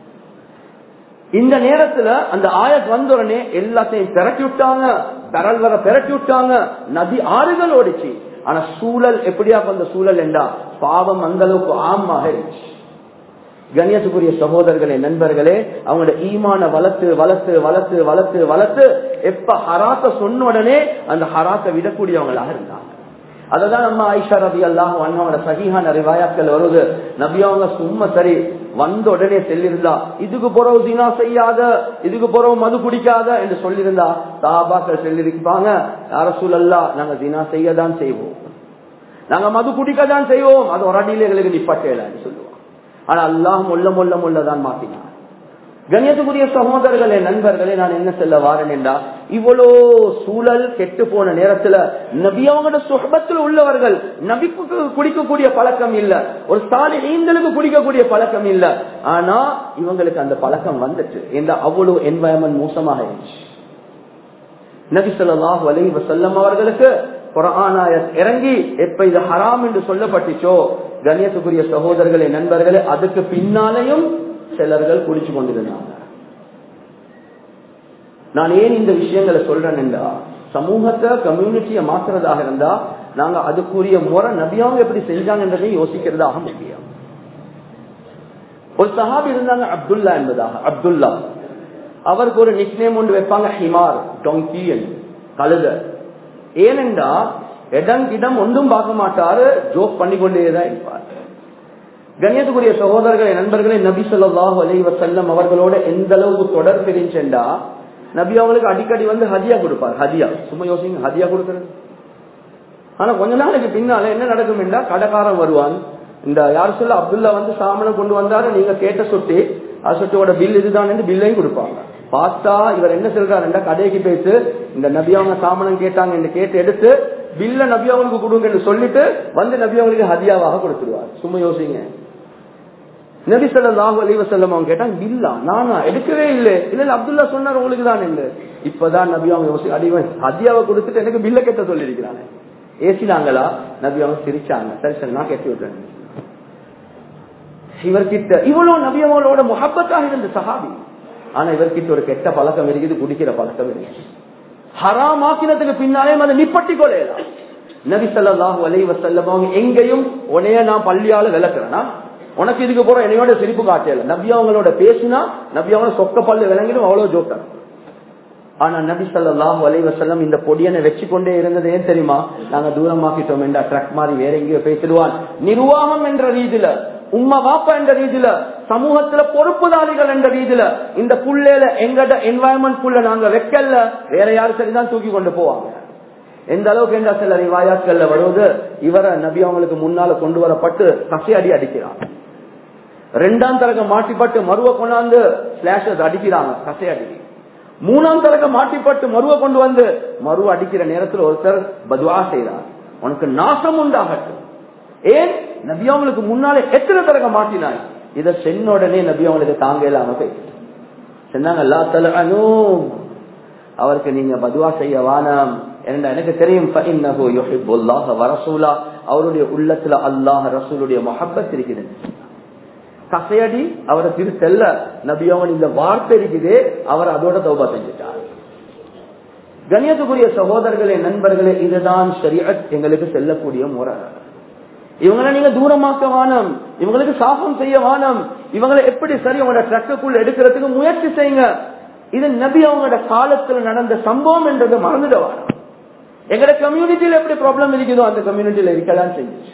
இந்த நேரத்துல அந்த ஆயத் வந்த உடனே எல்லாத்தையும் பெரட்டி விட்டாங்க பெறல் வர பெரட்டி விட்டாங்க நதி ஆறுகள் ஓடிச்சு ஆனா சூழல் எப்படியா அந்த சூழல் என்றா பாவம் அந்த அளவுக்கு ஆமாக இருந்துச்சு கண்ணியத்துக்குரிய சகோதரர்களே நண்பர்களே அவங்களோட ஈமான வளர்த்து வளர்த்து வளர்த்து வளர்த்து வளர்த்து எப்ப ஹராத்த சொன்ன உடனே அந்த ஹராத்தை விடக்கூடியவங்களாக இருந்தாங்க அததான் நம்ம ஐஷா ரபி அல்லாஹ் அவங்களோட சகிஹான ரிவாயாக்கள் வருது நபி அவங்க சும்மா சரி வந்த உடனே செல்லிருந்தா இதுக்கு பிறகு தினா செய்யாத இதுக்கு பிறகு மது குடிக்காத என்று சொல்லியிருந்தா சாபாக்கள் செல்லிருப்பாங்க யார சூழல்லா நாங்க தினா செய்யதான் செய்வோம் நாங்க மது குடிக்க தான் செய்வோம் அது ஒரு அடியில எங்களுக்கு நிப்பட்டேலன்னு சொல்லுவோம் ஆனா அல்லாஹ் முள்ள முள்ள முள்ளதான் மாத்தினான் கண்ணியத்துக்குரிய சகோதரர்களே நண்பர்களே நான் என்ன சொல்ல வாரேன் என்றா இவ்வளோ சூழல் கெட்டு போன நேரத்துல நபி அவங்களோட சுகபத்தில் உள்ளவர்கள் நபிக்கு குடிக்கக்கூடிய பழக்கம் இல்ல ஒரு சாலை நீந்தலுக்கு குடிக்கக்கூடிய பழக்கம் இல்ல ஆனா இவங்களுக்கு அந்த பழக்கம் வந்துட்டு என்ற அவ்வளவு என்வாயன்மெண்ட் மோசமாக இருந்துச்சு நபி சொல்லாஹ் வலை வசல்லம் அவர்களுக்கு குரானாயத் இறங்கி எப்ப இது ஹராம் என்று சொல்லப்பட்டுச்சோ கண்ணியத்துக்குரிய சகோதரர்களே நண்பர்களே அதுக்கு பின்னாலேயும் சிலர்கள் குடிச்சு கொண்டிருந்தாங்க நான் ஏன் இந்த விஷயங்களை சொல்றேன் என்றா சமூகத்தை கம்யூனிட்டிய மாத்துறதாக இருந்தா நாங்க அதுக்குரிய முறை நபியாவும் எப்படி செஞ்சாங்கன்றதையும் யோசிக்கிறதாக முக்கியம் ஒரு சஹாபி இருந்தாங்க அப்துல்லா என்பதாக அப்துல்லா அவருக்கு ஒரு நிக்னேம் ஒன்று வைப்பாங்க ஹிமார் டொங்கி கழுத ஏனென்றா இடம் இடம் ஒன்றும் பார்க்க மாட்டாரு ஜோக் பண்ணி கொண்டேதான் இருப்பார் கண்ணியத்துக்குரிய சகோதரர்களே நண்பர்களே நபி சொல்லாஹு அலைவ செல்லம் அவர்களோட எந்த அளவுக்கு தொடர்பு இருந்துச்சா நபி அவங்களுக்கு அடிக்கடி வந்து ஹதியா கொடுப்பார் ஹதியா சும்மா யோசிங்க ஹதியா கொடுக்கறது ஆனா கொஞ்ச நாளைக்கு பின்னால என்ன நடக்கும் என்றா கடைக்காரன் வருவான் இந்த யார் சொல்ல அப்துல்லா வந்து சாமனை கொண்டு வந்தாரு நீங்க கேட்ட சொட்டு அது சொட்டோட பில் இதுதான் பில்லையும் கொடுப்பாங்க பார்த்தா இவர் என்ன சொல்றாருண்டா கடைக்கு போயிட்டு இந்த நபி அவங்க சாமனம் கேட்டாங்க என்று கேட்டு எடுத்து பில்ல நபி அவங்களுக்கு கொடுங்கன்னு சொல்லிட்டு வந்து நபி அவங்களுக்கு ஹதியாவாக கொடுத்துருவார் சும்மா யோசிங்க நபி சொல்லாஹு அலைவ செல்லம் அவங்க கேட்டாங்க பில்லா நானா எடுக்கவே இல்லை இல்ல இல்ல அப்துல்லா சொன்னார் உங்களுக்கு தான் என்று இப்பதான் நபி அவங்க யோசி அடிவன் ஹதியாவை கொடுத்துட்டு எனக்கு பில்ல கெட்ட சொல்லியிருக்கிறாங்க ஏசினாங்களா நபி அவங்க சிரிச்சாங்க சரி சரி நான் கெட்டி விட்டுறேன் இவர்கிட்ட இவ்வளவு நபி அவங்களோட முகப்பத்தாக இருந்த சஹாபி ஆனா இவர்கிட்ட ஒரு கெட்ட பழக்கம் இருக்குது குடிக்கிற பழக்கம் இருக்குது ஹராமாக்கினத்துக்கு பின்னாலே அதை நிப்பட்டி கொள்ளையலாம் நபி சல்லாஹூ அலைவ செல்லம் எங்கேயும் உனைய நான் பள்ளியால விளக்குறேன்னா உனக்கு இதுக்கு போற என்னையோட சிரிப்பு காட்டல நபி அவங்களோட பேசினா நபி அவங்கள சொக்க பல்லு விளங்கிடும் அவ்வளவு ஜோக்கர் ஆனா நபி சல்லாஹூ அலைவ செல்லம் இந்த பொடியனை வச்சு கொண்டே இருந்தது ஏன் தெரியுமா நாங்க தூரமாக்கிட்டோம் என்ற ட்ரக் மாதிரி வேற எங்கேயோ பேசிடுவான் நிர்வாகம் என்ற ரீதியில உம்மா வாப்பா என்ற ரீதியில சமூகத்துல பொறுப்புதாரிகள் என்ற ரீதியில இந்த புள்ளையில எங்கட என்வாயன்மெண்ட் புள்ள நாங்க வைக்கல வேற யாரும் சரிதான் தூக்கி கொண்டு போவாங்க எந்த அளவுக்கு என்ற சில ரிவாயாட்கள்ல வருவது இவரை நபி அவங்களுக்கு முன்னால கொண்டு வரப்பட்டு கசையடி அடிக்கிறான் ரெண்டாம் தரக மாட்டிப்பட்டு மருவ கொண்டாந்து பிளாஷஸ் அடிக்கிறாங்க கசையடி மூணாம் தரக்க மாட்டிப்பட்டு மருவ கொண்டு வந்து மருவ அடிக்கிற நேரத்தில் ஒருத்தர் பதுவா செய்கிறார் உனக்கு நாசம் உண்டாகட்டும் ஏன் நபி அவங்களுக்கு முன்னாலே எத்தனை தரக்க மாட்டினாய் இதை சென்ன உடனே நபி அவங்களுக்கு தாங்க இல்லாம போயிட்டு சொன்னாங்க "லா தலஅனூ." அவருக்கு நீங்க பதுவா செய்ய வானம் ஏன்னா எனக்கு தெரியும் فَإِنَّهُ يُحِبُّ اللَّهَ وَرَسُولَهُ. அவருடைய உள்ளத்துல அல்லாஹ் ரசூலுடைய மொஹப்பத் இருக்குது கசையடி அவரை திருத்தல்ல நபியவன் இந்த வார்த்தை இருக்குதே அவர் அதோட தௌபா செஞ்சுட்டார் கணியத்துக்குரிய சகோதரர்களே நண்பர்களே இதுதான் ஷரியத் எங்களுக்கு செல்லக்கூடிய முறை இவங்களை நீங்க தூரமாக்க வானம் இவங்களுக்கு சாபம் செய்ய வானம் இவங்களை எப்படி சரி உங்களோட ட்ரக்குக்குள்ள எடுக்கிறதுக்கு முயற்சி செய்யுங்க இது நபி அவங்களோட காலத்துல நடந்த சம்பவம் என்றதை மறந்துட வானம் எங்களோட கம்யூனிட்டியில எப்படி ப்ராப்ளம் இருக்குதோ அந்த கம்யூனிட்டியில இருக்கதான் செஞ்சுச்சு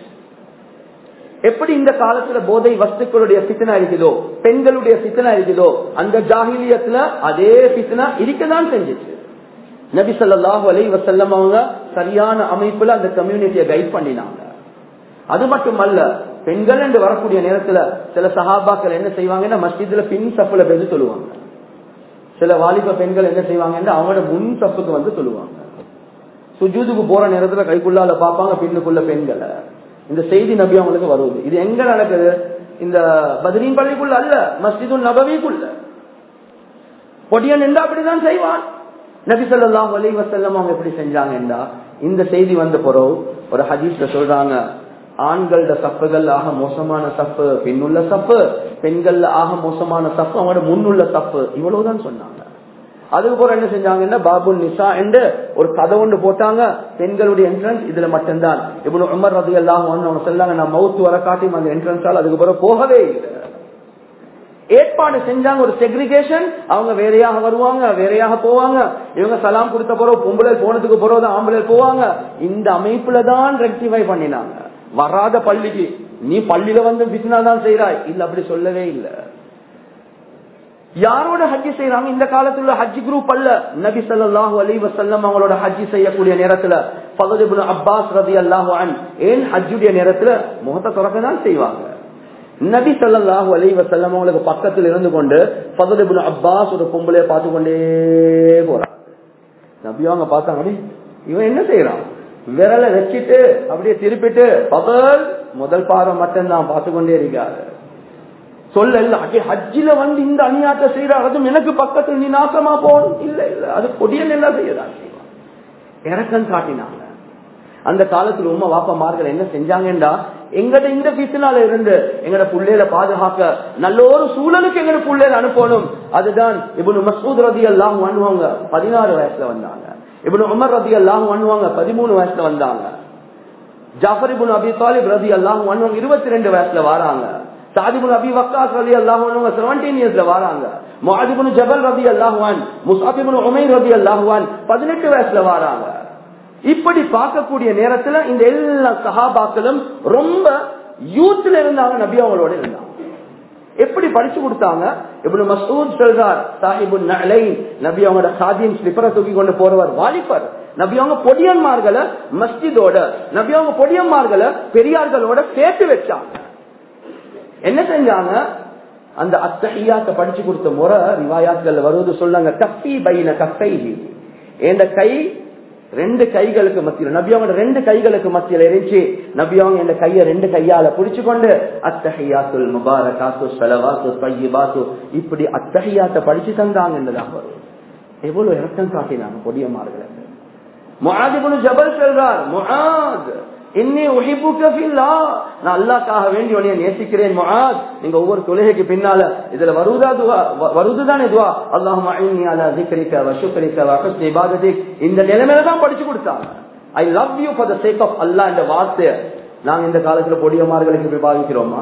எப்படி இந்த காலத்துல போதை வஸ்துக்களுடைய சித்தனா இருக்குதோ பெண்களுடைய சித்தனா இருக்குதோ அந்த ஜாகிலியத்துல அதே சித்தனா இருக்கதான் செஞ்சுச்சு நபி ஸல்லல்லாஹு அலைஹி வஸல்லம் அவங்க சரியான அமைப்புல அந்த கம்யூனிட்டியை கைட் பண்ணினாங்க அது மட்டுமல்ல பெண்கள் என்று வரக்கூடிய நேரத்துல சில சஹாபாக்கள் என்ன செய்வாங்கன்னா மஸ்ஜித்ல பின் சப்புல பேசி சொல்லுவாங்க சில வாலிப பெண்கள் என்ன செய்வாங்கன்னா அவங்களோட முன் சப்புக்கு வந்து சொல்லுவாங்க சுஜூதுக்கு போற நேரத்துல கைக்குள்ளால பாப்பாங்க பின்னுக்குள்ள பெண்களை இந்த செய்தி நபி அவங்களுக்கு வருவது இது எங்க நடக்குது இந்த பத்ரீன் பள்ளிக்குள்ள அல்ல மஸ்ஜிது நபவிக்குள்ள பொடியன் என்றா அப்படிதான் செய்வான் நபி ஸல்லல்லாஹு அலைஹி வஸல்லம் அவங்க எப்படி செஞ்சாங்கன்னா இந்த செய்தி வந்த பிறகு ஒரு ஹதீஸ்ல சொல்றாங்க ஆண்களோட சப்புகள் ஆக மோசமான சப்பு பெண்ணுள்ள சப்பு பெண்கள்ல ஆக மோசமான சப்பு அவங்களோட முன்னுள்ள சப்பு இவ்வளவுதான் சொன்னாங்க அதுக்கு போற என்ன செஞ்சாங்கன்னா பாபு நிசா என்று ஒரு கதை ஒன்று போட்டாங்க பெண்களுடைய என்ட்ரன்ஸ் இதுல மட்டும்தான் இப்படி உமர் ரதி எல்லாம் அவங்க சொல்லாங்க நான் மவுத்து வர காட்டி அந்த என்ட்ரன்ஸால் அதுக்கு பிறகு போகவே இல்லை ஏற்பாடு செஞ்சாங்க ஒரு செக்ரிகேஷன் அவங்க வேறையாக வருவாங்க வேறையாக போவாங்க இவங்க சலாம் கொடுத்த பிறகு பொம்பளை போனதுக்கு பிறகு ஆம்பளை போவாங்க இந்த அமைப்புல தான் ரெக்டிஃபை பண்ணினாங்க வராத பள்ளிக்கு நீ பள்ளியில வந்து பிசினா தான் செய்யறாய் இல்ல அப்படி சொல்லவே இல்லை யாரோட ஹஜ்ஜி செய்யறாங்க இந்த காலத்துல ஹஜ்ஜி குரூப் அல்ல நபி ஸல்லல்லாஹு அலைஹி வஸல்லம் அவங்களோட ஹஜ்ஜி செய்யக்கூடிய நேரத்துல ஃபதல் இப்னு அப்பாஸ் ரலியல்லாஹு அன் ஏன் ஹஜ்ஜுடைய நேரத்துல முகத்தை திறக்க தான் செய்வாங்க நபி ஸல்லல்லாஹு அலைஹி வஸல்லம் அவங்களுக்கு பக்கத்தில் இருந்து கொண்டு ஃபதல் இப்னு அப்பாஸ் ஒரு பொம்பளைய பார்த்து கொண்டே போறாங்க நபி அவங்க பார்த்தாங்க அடி இவன் என்ன செய்யறான் விரலை வச்சுட்டு அப்படியே திருப்பிட்டு பகல் முதல் பாறை மட்டும்தான் பார்த்து கொண்டே இருக்காரு சொல்ல இல்ல அடே ஹஜ்ஜில வந்து இந்த அநியாட்ட செய்யறார் அதுவும் எனக்கு பக்கத்தில் நீ நாசமா போன் இல்ல இல்ல அது கொடியன் எல்லாம் செய்யதான் செய்வான் இறக்கம் காட்டினாங்க அந்த காலத்துல உண்மை வாப்பமார்கள் என்ன செஞ்சாங்கன்றா எங்கட இந்த பிசினால இருந்து எங்கட புள்ளையில பாதுகாக்க நல்ல ஒரு சூழலுக்கு எங்கட புள்ளையில அனுப்பணும் அதுதான் இவனு மசூத் ரதி எல்லாம் பண்ணுவாங்க பதினாறு வயசுல வந்தாங்க இவனு உமர் ரதி எல்லாம் பண்ணுவாங்க பதிமூணு வயசுல வந்தாங்க ஜாஃபர் இபுன் அபி தாலிப் ரதி எல்லாம் பண்ணுவாங்க இருபத்தி ரெண்டு வயசுல வராங்க சாதிபுன் அபி வக்காஸ் ரதி அல்லாஹ் செவன்டீன் இயர்ஸ்ல வராங்க முஹாதிபுன் ஜபல் ரதி அல்லாஹுவான் முசாபிபுன் உமைர் ரதி அல்லாஹுவான் பதினெட்டு வயசுல வராங்க இப்படி பார்க்கக்கூடிய நேரத்துல இந்த எல்லா சஹாபாக்களும் ரொம்ப யூத்ல இருந்தாங்க நபி அவங்களோட இருந்தாங்க எப்படி படிச்சு கொடுத்தாங்க இப்படி மசூத் சொல்றார் சாஹிபுன் நலைன் நபி அவங்களோட சாதியம் ஸ்லிப்பரை தூக்கி கொண்டு போறவர் வாலிபர் நபி அவங்க பொடியன்மார்களை மஸ்ஜிதோட நபி அவங்க பொடியன்மார்களை பெரியார்களோட சேர்த்து வச்சாங்க என்ன செஞ்சாங்க அந்த அத்தஹியாத்த படிச்சு கொடுத்த முறை ரிவாயாத்கள் வருவது சொல்றாங்க கப்பி பைன கப்பை என்ற கை ரெண்டு கைகளுக்கு மத்தியில் நபியாவோட ரெண்டு கைகளுக்கு மத்தியில் இருந்துச்சு நபியாவங்க இந்த கைய ரெண்டு கையால புடிச்சு கொண்டு அத்தஹியாத்துல் முபாரகாத்து சலவாத்து பையிபாத்து இப்படி அத்தஹியாத்த படிச்சு தந்தாங்க என்றதாக வரும் எவ்வளவு இறக்கம் காட்டினாங்க கொடியமார்களுக்கு முஹாதிபுன் ஜபல் சொல்றார் முஹாத் இன்னி உஹிபுக்கா நான் அல்லாக்காக வேண்டி உனைய நேசிக்கிறேன் முஹாத் நீங்க ஒவ்வொரு தொழுகைக்கு பின்னால இதுல வருவதா துவா வருதுதானே துவா அல்லாஹும் ஐன்னி அலா திக்ரிக்க வ ஷுக்ரிக்க வ ஹுஸ்னி இபாதத்திக் இந்த நிலைமையில தான் படிச்சு கொடுத்தாங்க I love you for the sake of Allah என்ற வார்த்தை நாங்க இந்த காலத்துல பொடியமார்களுக்கு இப்படி பாவிக்கிறோமா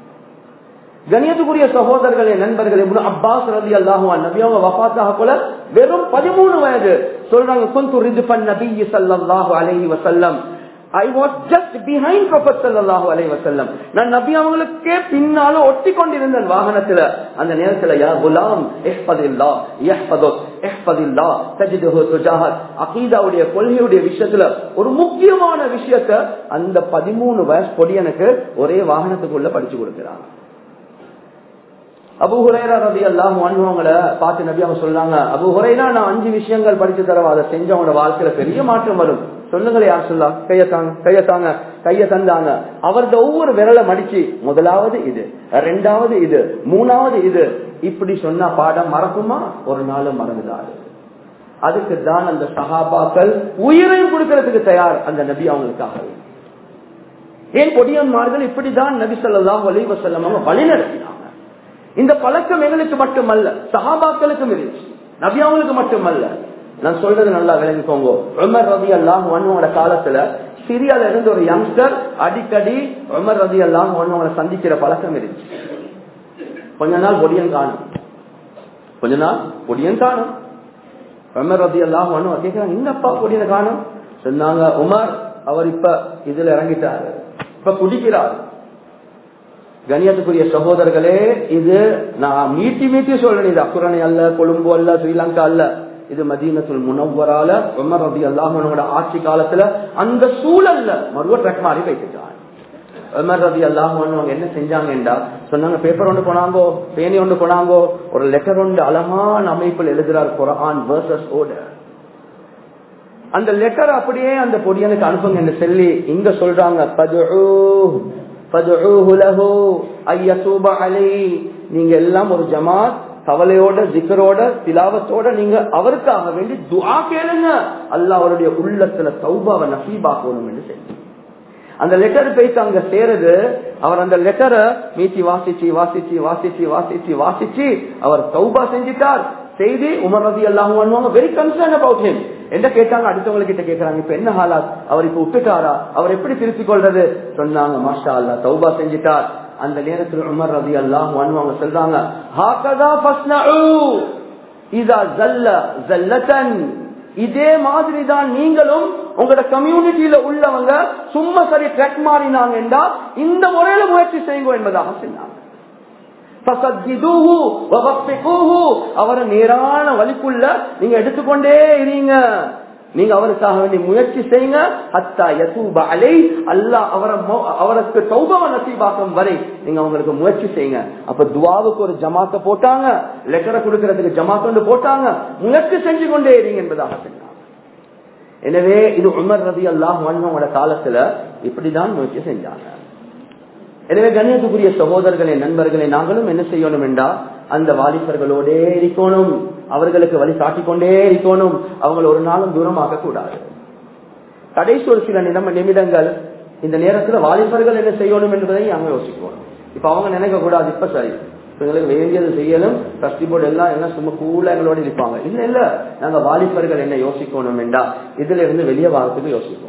கணியத்துக்குரிய சகோதரர்களே நண்பர்களே அப்பாஸ் ரதி அல்லாஹுவான் நபி அவங்க வஃபாத்தாக போல வெறும் பதிமூணு வயது சொல்றாங்க குந்து ரிதுபன் நபி ஸல்லல்லாஹு அலைஹி வஸல்லம் I was just behind prophet ஸல்லல்லாஹு அலைஹி வஸல்லம் நான் நபி அவங்களுக்கே பின்னால ஒட்டி கொண்டிருந்தேன் வாகனத்துல அந்த நேரத்துல யா குலாம் இஹ்ஃபதில்லாஹ் யஹ்ஃபதுக் இஹ்ஃபதில்லாஹ் தஜிதுஹு துஜாஹத் அகீதாவுடைய கொள்கையுடைய விஷயத்துல ஒரு முக்கியமான விஷயத்தை அந்த பதிமூணு வயசு பொடியனுக்கு ஒரே வாகனத்துக்குள்ள படிச்சு கொடுக்கிறாங்க அபு ஹுரைரா ரவி எல்லாம் அவங்களை பார்த்து நபி அவங்க சொன்னாங்க அபு ஹுரைரா நான் அஞ்சு விஷயங்கள் படிச்சு தரவா அதை செஞ்ச அவங்களோட வாழ்க்கையில பெரிய மாற்றம் வரும் சொல்லுங்களே யார் சொல்லா கையத்தாங்க கையத்தாங்க கைய தந்தாங்க அவரது ஒவ்வொரு விரலை மடிச்சு முதலாவது இது ரெண்டாவது இது மூணாவது இது இப்படி சொன்னா பாடம் மறக்குமா ஒரு நாள் மறந்துடாது அதுக்கு தான் அந்த சகாபாக்கள் உயிரையும் கொடுக்கறதுக்கு தயார் அந்த நபி அவங்களுக்காக ஏன் பொடியன்மார்கள் இப்படிதான் நபி சொல்லலாம் வலி வசல்லம் அவங்க வழி நடத்தினாங்க இந்த பழக்கம் எங்களுக்கு மட்டுமல்ல சகாபாக்களுக்கும் இருந்துச்சு நபி அவங்களுக்கு மட்டுமல்ல நான் சொல்றது நல்லா விளங்கிக்கோங்க உமர் ரவி அல்லாம் ஒன்னோட காலத்துல சிரியால இருந்து ஒரு யங்ஸ்டர் அடிக்கடி உமர் ரவி அல்லாம் ஒன்னோட சந்திக்கிற பழக்கம் இருந்துச்சு கொஞ்ச நாள் பொடியன் காணும் கொஞ்ச நாள் பொடியன் காணும் உமர் ரவி அல்லாம் ஒன்னு கேட்கிறாங்க என்னப்பா பொடியனை காணும் சொன்னாங்க உமர் அவர் இப்ப இதுல இறங்கிட்டாரு இப்ப குடிக்கிறார் கணியத்துக்குரிய சகோதரர்களே இது நான் மீட்டி மீட்டி சொல்றேன் இது அக்குரணை அல்ல கொழும்பு அல்ல ஸ்ரீலங்கா அல்ல இது மதீனத்துல் முனவரால உமர் ரபி அல்லாஹனோட ஆட்சி காலத்துல அந்த சூழல்ல மறுவ ட்ரக் மாறி வைத்துட்டான் உமர் ரபி அல்லாஹன் என்ன செஞ்சாங்கடா சொன்னாங்க பேப்பர் ஒன்று போனாங்கோ பேனி ஒன்று போனாங்கோ ஒரு லெட்டர் ஒன்று அழகான அமைப்பில் எழுதுறார் குரான் வேர்சஸ் ஓடர் அந்த லெட்டர் அப்படியே அந்த பொடியனுக்கு அனுப்புங்க என்று சொல்லி இங்க சொல்றாங்க நீங்க எல்லாம் ஒரு ஜமாத் கவலையோட ஜிக்கரோட திலாவத்தோட நீங்க அவருக்காக வேண்டி துவா கேளுங்க அல்ல அவருடைய உள்ளத்துல சௌபாவை நசீபாக்கணும் என்று சொல்லி அந்த லெட்டர் போயிட்டு அங்க சேருது அவர் அந்த லெட்டரை மீட்டி வாசிச்சு வாசிச்சு வாசிச்சு வாசிச்சு வாசிச்சு அவர் சௌபா செஞ்சிட்டார் செய்தி உமர் ரதி எல்லாம் வெரி கன்சர்ன் அபவுட் ஹிம் என்ன கேட்டாங்க அடுத்தவங்க கிட்ட கேட்கறாங்க இப்ப என்ன ஹாலாத் அவர் இப்ப விட்டுட்டாரா அவர் எப்படி திருப்பிக் கொள்றது சொன்னாங்க மாஷா அல்லா தௌபா செஞ்சிட்டார் அந்த நேரத்தில் உமர் ரதி அல்லாம் அவங்க சொல்றாங்க ஹாக்கதா இதா ஜல்ல ஜல்லத்தன் இதே மாதிரி தான் நீங்களும் உங்களோட கம்யூனிட்டியில உள்ளவங்க சும்மா சரி ட்ரெக் மாறினாங்க என்றால் இந்த முறையில முயற்சி செய்யுங்க என்பதாக சொன்னாங்க அவரை நேரான வலிக்குள்ள நீங்க எடுத்துக்கொண்டே இருங்க நீங்க அவருக்காக வேண்டி முயற்சி செய்யுங்க அத்தா யசூப அலை அல்லா அவரை அவருக்கு சௌபவ நசீபாக்கம் வரை நீங்க அவங்களுக்கு முயற்சி செய்யுங்க அப்ப துவாவுக்கு ஒரு ஜமாத்த போட்டாங்க லெட்டரை கொடுக்கறதுக்கு ஜமாத் வந்து போட்டாங்க முயற்சி செஞ்சு கொண்டே இருங்க என்பதாக சொன்னாங்க எனவே இது உமர் ரதி அல்லாஹ் வண்ணோட காலத்துல இப்படிதான் முயற்சி செஞ்சாங்க எனவே கண்ணியத்துக்குரிய சகோதரர்களே நண்பர்களே நாங்களும் என்ன செய்யணும் என்றா அந்த வாலிபர்களோடே இருக்கணும் அவர்களுக்கு வழி காட்டிக்கொண்டே இருக்கணும் அவங்களை ஒரு நாளும் தூரமாக்க கூடாது கடைசி ஒரு சில நிமிட நிமிடங்கள் இந்த நேரத்துல வாலிபர்கள் என்ன செய்யணும் என்பதை அவங்க யோசிக்கணும் இப்ப அவங்க நினைக்க கூடாது இப்ப சரி எங்களுக்கு வேண்டியது செய்யலும் ட்ரஸ்டி போர்டு எல்லாம் எல்லாம் சும்மா கூல எங்களோட இருப்பாங்க இல்ல இல்ல நாங்க வாலிபர்கள் என்ன யோசிக்கணும் என்றா இதுல இருந்து வெளியே வாரத்துக்கு யோசிக்கணும்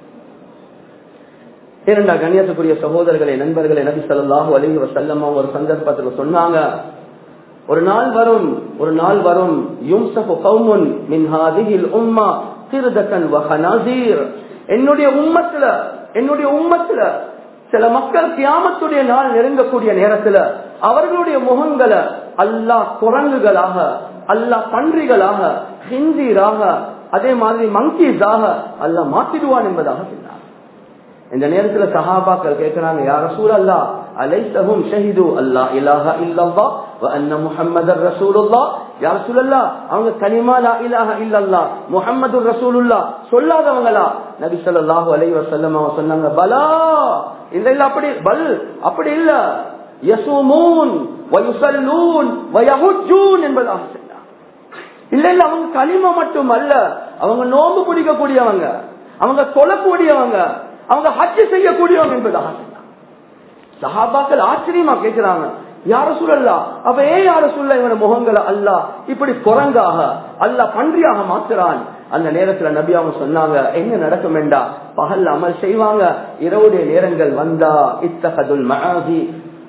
இரண்டா கண்ணியத்துக்குரிய சகோதரர்களை நண்பர்களை நபி சொல்லாஹு அலிஹி வசல்லம் ஒரு சந்தர்ப்பத்தில் சொன்னாங்க ஒரு நாள் வரும் ஒரு நாள் வரும் யும்சஃபு கௌமுன் மின் ஹாதிஹில் உம்மா கிருதகன் வஹனாசீர் என்னுடைய உம்மத்துல என்னுடைய உம்மத்துல சில மக்கள் கியாமத்துடைய நாள் நெருங்கக்கூடிய நேரத்துல அவர்களுடைய முகங்களை அல்லாஹ் குரங்குகளாக அல்லாஹ் பன்றிகளாக ஹிந்தீராக அதே மாதிரி மங்கீஸாக அல்லாஹ் மாற்றிடுவான் என்பதாக சொன்னார் இந்த நேரத்துல சஹாபாக்கள் கேட்கிறாங்க யார் ரசூல் அல்லா அலைசஹும் ஷஹிது அல்லா இலாஹா இல்லல்லா வ அன்ன முஹம்மதர் ரசூலுல்லா யா ரசூலல்லா அவங்க கலிமா லா இலாஹா இல்லல்லா முஹம்மது ரசூலுல்லா சொல்லாதவங்களா நபி ஸல்லல்லாஹு அலைஹி வஸல்லம் அவங்க சொன்னாங்க பலா இல்ல இல்ல அப்படி பல் அப்படி இல்ல யசூமூன் வ யுஸல்லூன் வ யஹுஜ்ஜூன் என்பதாக சொன்னாங்க இல்ல இல்ல அவங்க கலிமா மட்டும் அல்ல அவங்க நோம்பு பிடிக்கக்கூடியவங்க அவங்க தொழக்கூடியவங்க அவங்க ஹஜ்ஜு செய்யக்கூடியவங்க என்பதாக சஹாபாக்கள் ஆச்சரியமா கேட்கிறாங்க யார சூழல்லா அப்ப ஏன் யார சூழல இவன முகங்களை அல்ல இப்படி குரங்காக அல்ல பன்றியாக மாத்துறான் அந்த நேரத்துல நபி அவங்க சொன்னாங்க என்ன நடக்கும் என்றா பகல் அமல் செய்வாங்க இரவுடைய நேரங்கள் வந்தா இத்தகதுல் மகாதி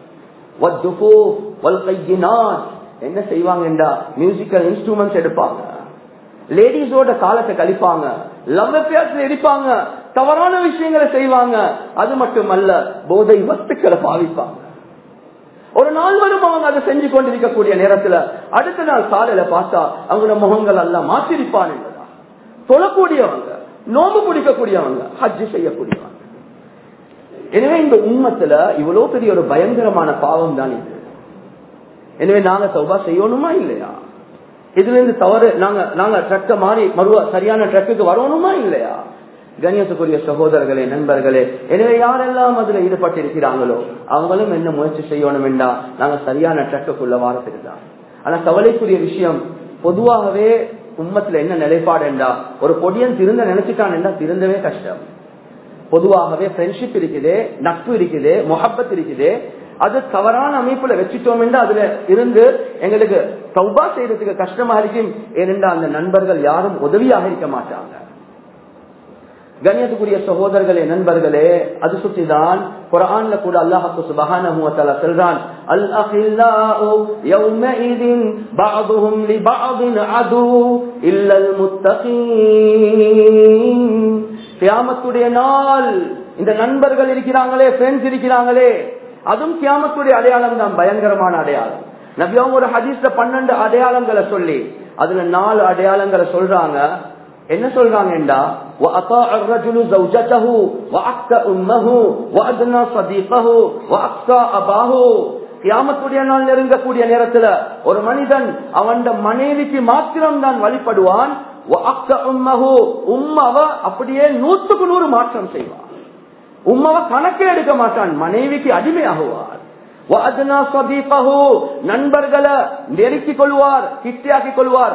என்ன செய்வாங்கடா மியூசிக்கல் இன்ஸ்ட்ருமெண்ட்ஸ் எடுப்பாங்க லேடிஸோட காலத்தை கழிப்பாங்க லவ் அஃபேர்ஸ்ல இருப்பாங்க தவறான விஷயங்களை செய்வாங்க அது மட்டுமல்ல போதை வஸ்துக்களை பாவிப்பாங்க ஒரு நாள் வரும் அவங்க அதை செஞ்சு கொண்டிருக்கக்கூடிய நேரத்துல அடுத்த நாள் காலையில பார்த்தா அவங்களோட முகங்கள் எல்லாம் மாற்றிருப்பான் என்பதா தொழக்கூடியவங்க நோம்பு பிடிக்கக்கூடியவங்க ஹஜ்ஜு செய்யக்கூடியவங்க எனவே இந்த உண்மத்துல இவ்வளவு பெரிய ஒரு பயங்கரமான பாவம் தான் இது எனவே நாங்க சௌபா செய்யணுமா இல்லையா இதுல இருந்து தவறு நாங்க நாங்க ட்ரக்க மாறி மறுவா சரியான ட்ரக்குக்கு வரணுமா இல்லையா கண்ணியத்துக்குரிய சகோதரர்களே நண்பர்களே எனவே யாரெல்லாம் அதுல ஈடுபட்டு இருக்கிறாங்களோ அவங்களும் என்ன முயற்சி செய்யணும் என்றா நாங்க சரியான ட்ரக்குக்குள்ள வாரத்துக்கு தான் ஆனா கவலைக்குரிய விஷயம் பொதுவாகவே உம்மத்துல என்ன நிலைப்பாடு என்றா ஒரு பொடியன் திருந்த நினைச்சிட்டான் என்றா திருந்தவே கஷ்டம் பொதுவாகவே ஃப்ரெண்ட்ஷிப் இருக்குது நட்பு இருக்குது மொஹப்பத் இருக்குது அது தவறான அமைப்புல வச்சுட்டோம் என்று அதுல இருந்து எங்களுக்கு சௌபா செய்யறதுக்கு கஷ்டமா இருக்கும் ஏனென்றா அந்த நண்பர்கள் யாரும் உதவியாக இருக்க மாட்டாங்க கண்ணியத்துக்குரிய சகோதரர்களே நண்பர்களே அது சுற்றிதான் குரான்ல கூட அல்லாஹு சுபஹானஹு வ தஆலா சொல்றான் அல் அஹில்லாஉ யௌமஇதின் பஅதுஹும் லிபஅதின் அது இல்லல் முத்தகீன் கியாமத்துடைய நாள் இந்த நண்பர்கள் இருக்கிறாங்களே ஃப்ரெண்ட்ஸ் இருக்கிறாங்களே அதுவும் கியாமத்துடைய அடையாளம் தான் பயங்கரமான அடையாளம் நபி அவங்க ஒரு ஹதீஸ்ல பன்னெண்டு அடையாளங்களை சொல்லி அதுல நாலு அடையாளங்களை சொல்றாங்க என்ன சொல்றாங்கடா وأطاع الرجل زوجته وأقى أمه وأدنى صديقه وأقصى أباه கியாமத்துடைய நாள் நெருங்கக்கூடிய நேரத்துல ஒரு மனிதன் அவன் மனைவிக்கு மாத்திரம் தான் வழிபடுவான் உம்மவ அப்படியே நூத்துக்கு நூறு மாற்றம் செய்வான் உம்மவ கணக்கே எடுக்க மாட்டான் மனைவிக்கு அடிமையாகுவார் நண்பர்களை நெருக்கிக் கொள்வார் கிட்டியாக்கிக் கொள்வார்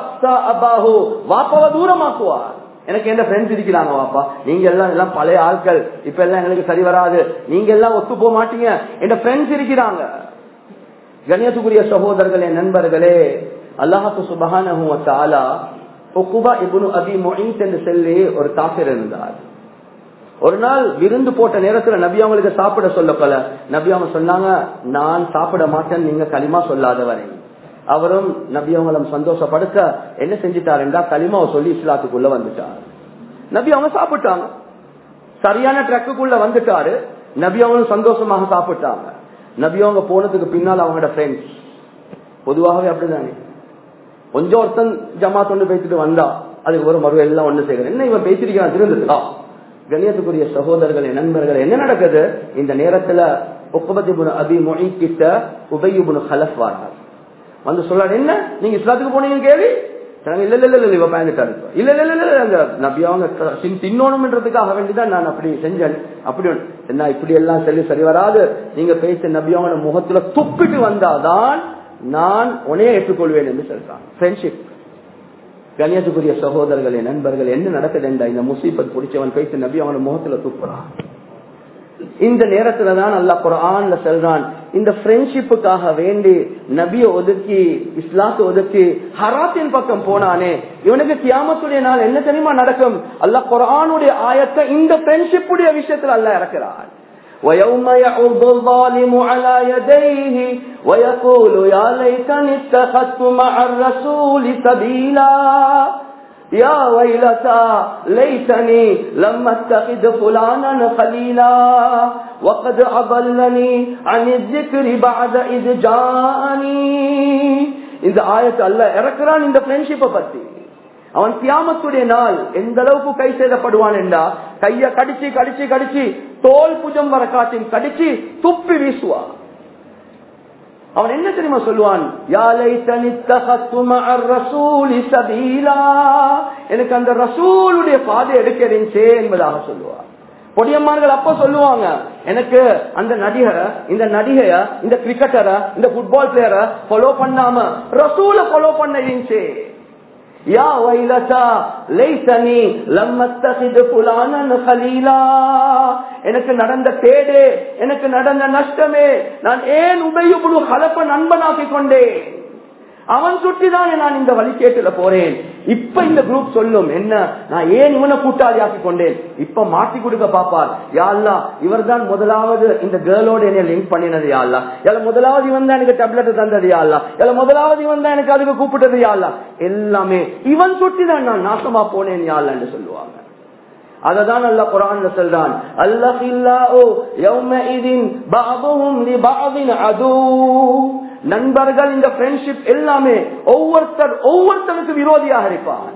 வாப்பாவை தூரமாக்குவார் எனக்கு எந்த ஃப்ரெண்ட்ஸ் இருக்கிறாங்க வாப்பா நீங்க எல்லாம் எல்லாம் பழைய ஆட்கள் இப்ப எல்லாம் எங்களுக்கு சரி வராது நீங்க எல்லாம் ஒத்து போக மாட்டீங்க என் ஃப்ரெண்ட்ஸ் இருக்கிறாங்க கண்ணியத்துக்குரிய சகோதரர்களே நண்பர்களே அல்லாஹு சுபஹான ஒக்குபா இபுனு அபி மொஹீத் என்று சொல்லி ஒரு காஃபிர் இருந்தார் ஒரு நாள் விருந்து போட்ட நேரத்துல நபி அவங்களுக்கு சாப்பிட சொல்லப்பல நபி அவங்க சொன்னாங்க நான் சாப்பிட மாட்டேன் நீங்க களிமா சொல்லாத வரை அவரும் நபி அவங்களும் சந்தோஷப்படுத்த என்ன செஞ்சிட்டாருண்டா களிமாவை சொல்லி இஸ்லாத்துக்குள்ள வந்துட்டார் நபி அவங்க சாப்பிட்டாங்க சரியான ட்ரக்குக்குள்ள வந்துட்டாரு நபி அவங்களும் சந்தோஷமாக சாப்பிட்டாங்க நபி அவங்க போனதுக்கு பின்னால் அவங்களோட ஃப்ரெண்ட்ஸ் பொதுவாகவே அப்படிதானே கொஞ்சம் ஒருத்தன் ஜமா கொண்டு பேசிட்டு வந்தா அதுக்கு ஒரு மறுவை எல்லாம் ஒண்ணு செய்கிறேன் என்ன இவன் பேசிருக்கான் திருந்துட்டா கணியத்துக்குரிய சகோதரர்களே நண்பர்கள் என்ன நடக்குது இந்த நேரத்துல உப்பபதிபுன அபி மொழி கிட்ட உபயுபுன ஹலஃப் வாரார் வந்து சொல்றாரு என்ன நீங்க இஸ்லாத்துக்கு போனீங்க கேள்வி இல்ல இல்ல இல்ல இவ பயந்துட்டாரு இல்ல இல்ல இல்ல இல்ல அந்த நபி அவங்க தின்னோணும்ன்றதுக்காக வேண்டிதான் நான் அப்படி செஞ்சேன் அப்படி என்ன இப்படி எல்லாம் சொல்லி சரி வராது நீங்க பேச நபி அவங்க முகத்துல துப்பிட்டு வந்தாதான் நான் உனையே ஏற்றுக்கொள்வேன் என்று சொல்றான் ஃப்ரெண்ட்ஷிப் கண்ணியத்துக்குரிய சகோதரர்களே நண்பர்கள் என்ன நடக்குதுண்டா இந்த முசீபத் பிடிச்சவன் பேசி நபி அவன முகத்துல துப்புறான் இந்த நேரத்துல தான் அல்லா குரான்ல செல்றான் இந்த ஃப்ரெண்ட்ஷிப்புக்காக வேண்டி நபிய ஒதுக்கி இஸ்லாத்தை ஒதுக்கி ஹராத்தின் பக்கம் போனானே இவனுக்கு கியாமத்துடைய நாள் என்ன தெரியுமா நடக்கும் அல்ல குரானுடைய ஆயத்தை இந்த ஃப்ரெண்ட்ஷிப்புடைய விஷயத்துல அல்ல இறக்கிறான் ويوم يعض الظالم على يديه ويقول يا ليتني اتخذت مع الرسول سبيلا يا ويلتى ليتني لم اتخذ فلانا خليلا وقد اضلني عن الذكر بعد اذ جاءني இந்த ஆயத்தை அல்ல இறக்குறான் இந்த ஃப்ரெண்ட்ஷிப்பை பத்தி அவன் கியாமத்துடைய நாள் எந்த அளவுக்கு கை செய்தப்படுவான் என்றா கைய கடிச்சு கடிச்சு கடிச்சு தோல் புஜம் வர காட்டின் கடிச்சு துப்பி வீசுவான் அவன் என்ன தெரியுமா சொல்லுவான் எனக்கு அந்த ரசூலுடைய பாதை எடுக்க இருந்துச்சே என்பதாக சொல்லுவார் பொடியம்மார்கள் அப்ப சொல்லுவாங்க எனக்கு அந்த நடிகரை இந்த நடிகைய இந்த கிரிக்கெட்டரை இந்த புட்பால் பிளேயரை ஃபாலோ பண்ணாம ரசூல ஃபாலோ பண்ண இருந்துச்சே யா வைலதா லைசனி லம் அத்தகிது ஃபுலானன் கலீலா எனக்கு நடந்த கேடு எனக்கு நடந்த நஷ்டமே நான் ஏன் உபயுபுடு கலப்ப நண்பனாக்கி கொண்டேன் அவன் சுட்டிதான் நான் இந்த வழிகேட்டுல போறேன் இப்ப இந்த குரூப் சொல்லும் என்ன நான் ஏன் இவனை கூட்டாளி ஆக்கி கொண்டேன் இப்ப மாத்தி கொடுக்க பாப்பார் யாழ்லா இவர் தான் முதலாவது இந்த கேர்ளோட என்ன லிங்க் பண்ணினது யாழ்லா இல்ல முதலாவது இவன் தான் எனக்கு டேப்லெட் தந்தது யாழ்லா இல்ல முதலாவது இவன் தான் எனக்கு அதுக்கு கூப்பிட்டது யாழ்லா எல்லாமே இவன் சுட்டி தான் நான் நாசமா போனேன் யாழ்லான்னு சொல்லுவாங்க அததான் அல்ல குரான் சொல்றான் அல்லஹில்லாஹு யௌமஇதின் பஅதுஹும் லிபஅதின் அது நண்பர்கள் இந்த ஃப்ரெண்ட்ஷிப் எல்லாமே ஒவ்வொருத்தர் ஒவ்வொருத்தருக்கு விரோதியாக இருப்பான்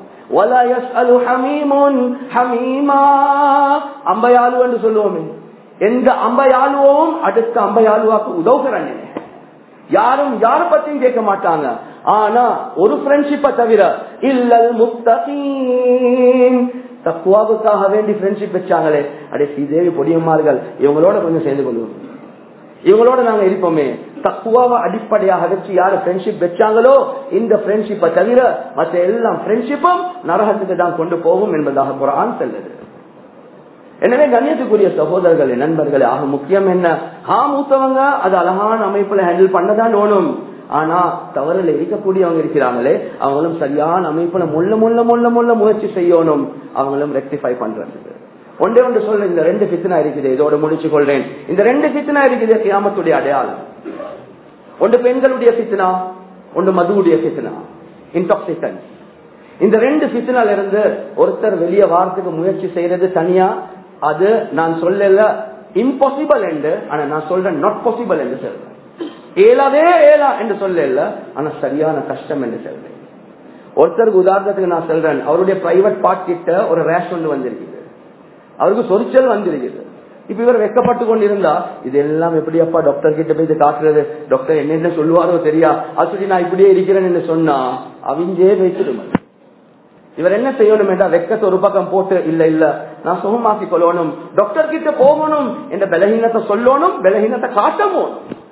அம்பையாளு என்று சொல்லுவோமே எந்த அம்பையாளுவும் அடுத்த அம்பையாளுவாக்கு உதவுகிறான் யாரும் யார பத்தியும் கேட்க மாட்டாங்க ஆனா ஒரு ஃப்ரெண்ட்ஷிப்பை தவிர இல்லல் முத்தகீன் தக்குவாவுக்காக வேண்டி ஃப்ரெண்ட்ஷிப் வச்சாங்களே அடே ஸ்ரீதேவி பொடியம்மார்கள் இவங்களோட கொஞ்சம் சேர்ந்து கொள்வோம் இவங்களோட நாங்க இருப்போமே தக்குவாவை அடிப்படையாக வச்சு யாரு ஃப்ரெண்ட்ஷிப் வச்சாங்களோ இந்த ஃப்ரெண்ட்ஷிப்பை தவிர மற்ற எல்லாம் ஃப்ரெண்ட்ஷிப்பும் நரகத்துக்கு தான் கொண்டு போகும் என்பதாக குரான் செல்லுது எனவே கண்ணியத்துக்குரிய சகோதரர்களே நண்பர்களே ஆக முக்கியம் என்ன ஹா மூத்தவங்க அது அழகான அமைப்புல ஹேண்டில் பண்ணதான் ஓணும் ஆனா தவறுல இருக்கக்கூடியவங்க இருக்கிறாங்களே அவங்களும் சரியான அமைப்புல முள்ள முள்ள முள்ள முள்ள முயற்சி செய்யணும் அவங்களும் ரெக்டிஃபை பண்றதுக்கு ஒன்றே ஒன்று சொல்ல இந்த ரெண்டு பித்தனா இருக்குது இதோட முடிச்சு கொள்றேன் இந்த ரெண்டு பித்தனா இருக்குது கியாமத்துடைய அடையாளம் ஒன்று பெண்களுடைய பித்தனா ஒன்று மதுவுடைய பித்தனா இன்டாக்சிகன்ஸ் இந்த ரெண்டு பித்தனால இருந்து ஒருத்தர் வெளியே வாரத்துக்கு முயற்சி செய்யறது தனியா அது நான் சொல்லல இம்பாசிபிள் என்று ஆனா நான் சொல்றேன் நாட் பாசிபிள் என்று சொல்றேன் ஏலாவே ஏலா என்று சொல்ல ஆனா சரியான கஷ்டம் என்று சொல்றேன் ஒருத்தருக்கு உதாரணத்துக்கு நான் சொல்றேன் அவருடைய பிரைவேட் பார்ட் கிட்ட ஒரு ரேஷ் ஒன்று வந்திருக்குது அவருக்கு சொரிச்சல் வந்திருக்குது இப்ப இவர் வெக்கப்பட்டு கொண்டிருந்தா இது எல்லாம் எப்படியப்பா டாக்டர் கிட்ட போய் காட்டுறது டாக்டர் என்னென்ன சொல்லுவாரோ தெரியா அது சொல்லி நான் இப்படியே இருக்கிறேன் என்று சொன்னா அவிஞ்சே வைத்திருமன் இவர் என்ன செய்யணும் என்றா வெக்கத்தை ஒரு பக்கம் போட்டு இல்ல இல்ல நான் சுகமாக்கி கொள்ளணும் டாக்டர் கிட்ட போகணும் என்ற பலகீனத்தை சொல்லணும் பலகீனத்தை காட்டணும்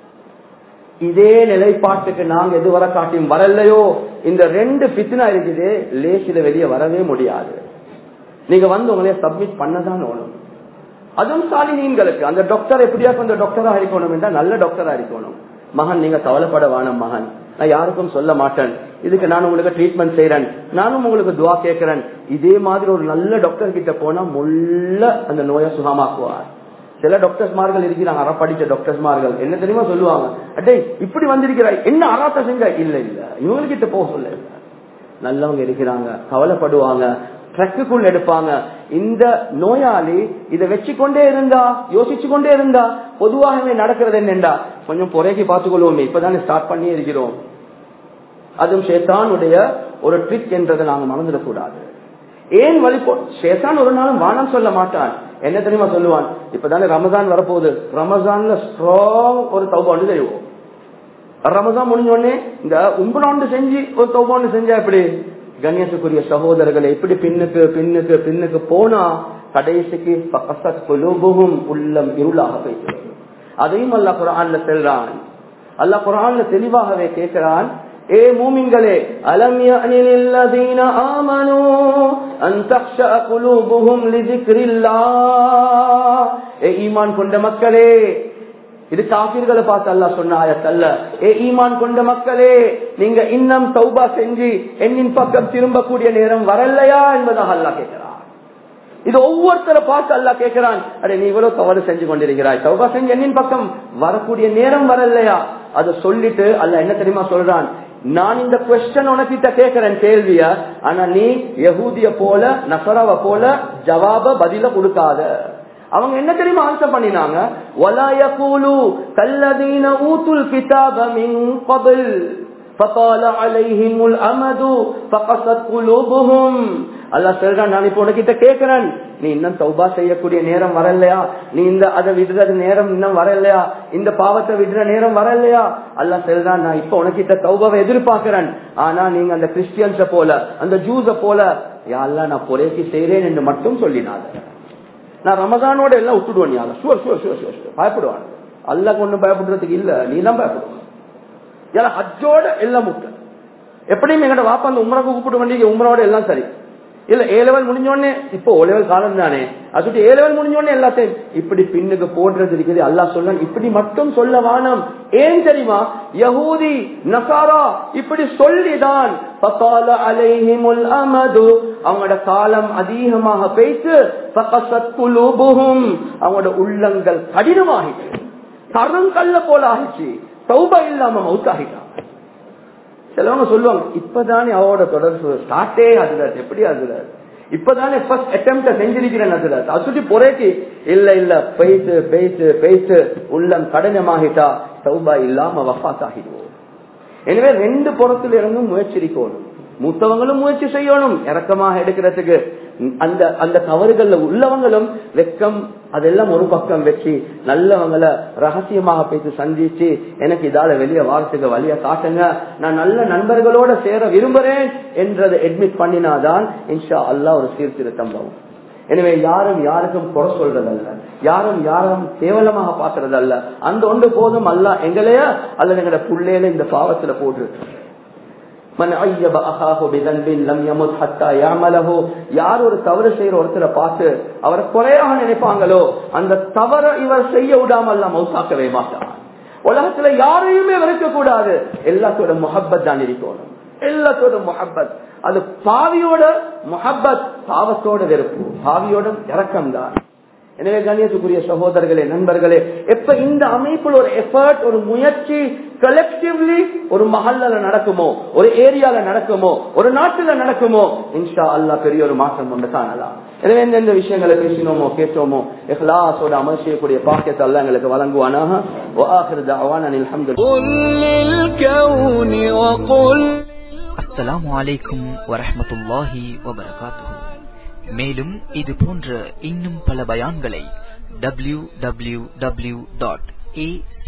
இதே நிலைப்பாட்டுக்கு நாங்க எதுவரை காட்டியும் வரலையோ இந்த ரெண்டு பித்னா இருக்குது லேசில வெளியே வரவே முடியாது நீங்க வந்து உங்களைய சப்மிட் பண்ணதான் ஓணும் அதுவும் சாலினீன்களுக்கு அந்த டாக்டர் எப்படியா கொஞ்சம் டாக்டரா இருக்கணும் என்றா நல்ல டாக்டரா இருக்கணும் மகன் நீங்க கவலைப்பட வேணும் மகன் நான் யாருக்கும் சொல்ல மாட்டேன் இதுக்கு நான் உங்களுக்கு ட்ரீட்மெண்ட் செய்யறேன் நானும் உங்களுக்கு துவா கேட்கிறேன் இதே மாதிரி ஒரு நல்ல டாக்டர் கிட்ட போனா முள்ள அந்த நோயை சுகமாக்குவார் சில டாக்டர்ஸ்மார்கள் இருக்கிறாங்க அற படிச்ச டாக்டர்ஸ்மார்கள் என்ன தெரியுமா சொல்லுவாங்க அட்டே இப்படி வந்திருக்கிறாய் என்ன அறாத்த செஞ்ச இல்ல இல்ல இவங்க கிட்ட போக சொல்ல நல்லவங்க இருக்கிறாங்க கவலைப்படுவாங்க ட்ரக்குக்குள் எடுப்பாங்க இந்த நோயாளி இதை வச்சு கொண்டே இருந்தா யோசிச்சு கொண்டே இருந்தா பொதுவாகவே நடக்கிறது என்னண்டா கொஞ்சம் பொறைக்கு பார்த்துக்கொள்வோமே இப்பதானே ஸ்டார்ட் பண்ணி இருக்கிறோம் அதுவும் ஷேத்தானுடைய ஒரு ட்ரிக் என்றதை நாங்க மறந்துடக்கூடாது ஏன் வழி ஷேத்தான் ஒரு நாளும் வானம் சொல்ல மாட்டான் என்ன தெரியுமா சொல்லுவான் இப்பதானே ரமதான் வரப்போகுது ரமதான்ல ஸ்ட்ராங் ஒரு தௌபாண்டு செய்வோம் ரமதான் முடிஞ்ச உடனே இந்த உம்பனாண்டு செஞ்சு ஒரு தௌபாண்டு செஞ்சா எப்படி கண்ணியத்துக்குரிய சகோதரர்களை எப்படி பின்னுக்கு பின்னுக்கு பின்னுக்கு போனா கடைசிக்கு குலூபுகும் உள்ளம் இருளாக போய்கிறது அதையும் அல்லா குரான்ல செல்றான் அல்லா குரான்ல தெளிவாகவே கேட்கிறான் ஏ மூமிங்களே அலம் யஅனில்லதீன ஆமனூ அன் தக்ஷா குலூபுஹும் லிذிக்ரில்லாஹ் ஏ ஈமான் கொண்ட மக்களே இது காபிர்களை பார்த்து அல்லா சொன்ன ஆயத்தல்ல ஏ ஈமான் கொண்ட மக்களே நீங்க இன்னும் தௌபா செஞ்சு என்னின் பக்கம் திரும்பக்கூடிய நேரம் வரலையா என்பதாக அல்லா கேட்கிறான் இது ஒவ்வொருத்தரை பார்த்து அல்லா கேட்கிறான் அடே நீ இவ்வளவு தவறு செஞ்சு கொண்டிருக்கிறாய் தௌபா செஞ்சு என்னின் பக்கம் வரக்கூடிய நேரம் வரலையா அதை சொல்லிட்டு அல்ல என்ன தெரியுமா சொல்றான் நான் இந்த கொஸ்டன் உனக்கிட்ட கேட்கிறேன் கேள்விய ஆனா நீ யகூதிய போல நசராவ போல ஜவாப பதில கொடுக்காத அவங்க என்ன தெரியுமா ஆன்சர் பண்ணினாங்க وَلَا يَقُولُوا كَالَّذِينَ أُوتُوا الْكِتَابَ مِنْ قَبْلِ فَطَالَ عَلَيْهِمُ الْأَمَدُ فَقَسَتْ قُلُوبُهُمْ அல்லாஹ் சொல்றான் நான் இப்போ உனக்கிட்ட கேட்கிறேன் நீ இன்னும் தௌபா செய்யக்கூடிய நேரம் வரலையா நீ இந்த அதை விடுறது நேரம் இன்னும் வரலையா இந்த பாவத்தை விடுற நேரம் வரலையா அல்லாஹ் சொல்றான் நான் இப்போ உனக்கிட்ட தௌபாவை எதிர்பார்க்கிறேன் ஆனா நீங்க அந்த கிறிஸ்டியன்ஸ போல அந்த ஜூஸ போல யாரெல்லாம் நான் பொறைக்கு செய்யறேன் என்று மட்டும் சொல்லினாங்க நான் ரமதானோட எல்லாம் விட்டுடுவேன் யாரும் sure sure sure sure sure பயப்படுவான் அல்ல கொண்டு பயப்படுறதுக்கு இல்ல நீ தான் பயப்படுவான் எல்லாம் ஹஜ்ஜோட எல்லாம் முட்டை எப்படியும் எங்கட வாப்பா அந்த உமரை கூப்பிட்டு வண்டிக்கு உமரோட எல்லாம் சரி இல்ல ஏ லெவல் முடிஞ்சோடனே இப்போ ஓ லெவல் காலம் தானே அது ஏ லெவல் முடிஞ்சோடனே எல்லாத்தையும் இப்படி பின்னுக்கு போடுறது இருக்குது அல்லா சொல்ல இப்படி மட்டும் சொல்ல வானம் ஏன் தெரியுமா யகூதி நசாரா இப்படி சொல்லிதான் பத்தால அலைஹிமுல் அமது அவங்களோட காலம் அதிகமாக பேசு பக்கசத்துலுபுகும் அவங்களோட உள்ளங்கள் கடினமாகிட்டு கருங்கல்ல போல ஆகிச்சு சௌபா இல்லாம மவுத்தாகிட்டான் சிலவங்க சொல்லுவாங்க இப்பதானே அவரோட தொடர்பு ஸ்டார்டே அதுல எப்படி அதுல இப்பதானே ஃபர்ஸ்ட் அட்டெம்ப்ட செஞ்சிருக்கிறேன் அதுல அசுட்டி பொறைக்கு இல்ல இல்ல பேசு பேசு பேசு உள்ளம் கடினமாகிட்டா சௌபா இல்லாம வஃபாத் ஆகிடுவோம் எனவே ரெண்டு புறத்துல இருந்தும் முயற்சி இருக்கணும் மூத்தவங்களும் முயற்சி செய்யணும் இறக்கமாக எடுக்கிறதுக்கு அந்த அந்த தவறுகள்ல உள்ளவங்களும் வெக்கம் அதெல்லாம் ஒரு பக்கம் வச்சு நல்லவங்களை ரகசியமாக பேசி சந்திச்சு எனக்கு இதால வெளியே வாரத்துக்கு வழிய காட்டுங்க நான் நல்ல நண்பர்களோட சேர விரும்புறேன் என்றதை அட்மிட் பண்ணினாதான் இன்ஷா அல்லா ஒரு சீர்திருத்தம் வரும் எனவே யாரும் யாருக்கும் குறை சொல்றதல்ல யாரும் யாரும் கேவலமாக பாக்குறதல்ல அந்த ஒன்று போதும் அல்ல எங்களைய அல்லது எங்கட புள்ளையில இந்த பாவத்துல போட்டு யார் ஒரு தவறு செய்யற ஒருத்தரை பார்த்து அவரை குறையாக நினைப்பாங்களோ அந்த தவற இவர் செய்ய விடாமல் மௌசாக்கவே மாட்டார் உலகத்துல யாரையுமே வெறுக்க கூடாது எல்லாத்தோட முகப்பத் தான் இருக்கணும் எல்லாத்தோட முகப்பத் அது பாவியோட முகப்பத் பாவத்தோட வெறுப்பு பாவியோட இறக்கம் தான் எனவே கண்ணியத்துக்குரிய சகோதரர்களே நண்பர்களே எப்ப இந்த அமைப்பில் ஒரு எஃபர்ட் ஒரு முயற்சி கலெக்டிவ்லி ஒரு மஹல்ல நடக்குமோ ஒரு ஏரியால நடக்குமோ ஒரு நாட்டுல நடக்குமோ இன்ஷா அல்லா பெரிய ஒரு மாற்றம் ஒன்று காணலாம் எனவே எந்தெந்த விஷயங்களை பேசினோமோ கேட்டோமோ இஹ்லாஸோட அமல் செய்யக்கூடிய பாக்கியத்தை அல்ல எங்களுக்கு வழங்குவானாக அஸ்ஸலாமு அலைக்கும் வரஹமத்துல்லாஹி வபரகாத்துஹு மேலும் இது போன்ற இன்னும் பல பயான்களை W W W dot A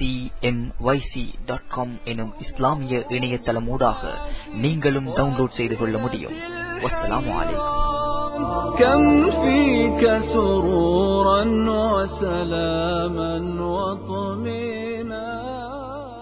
dot com எனும் இஸ்லாமிய இணையதளமூடாக நீங்களும் டவுன்லோட் செய்து கொள்ள முடியும் வஸ்ஸலாமு அலைக்கும் كم فيك سرورا وسلاما وطمينا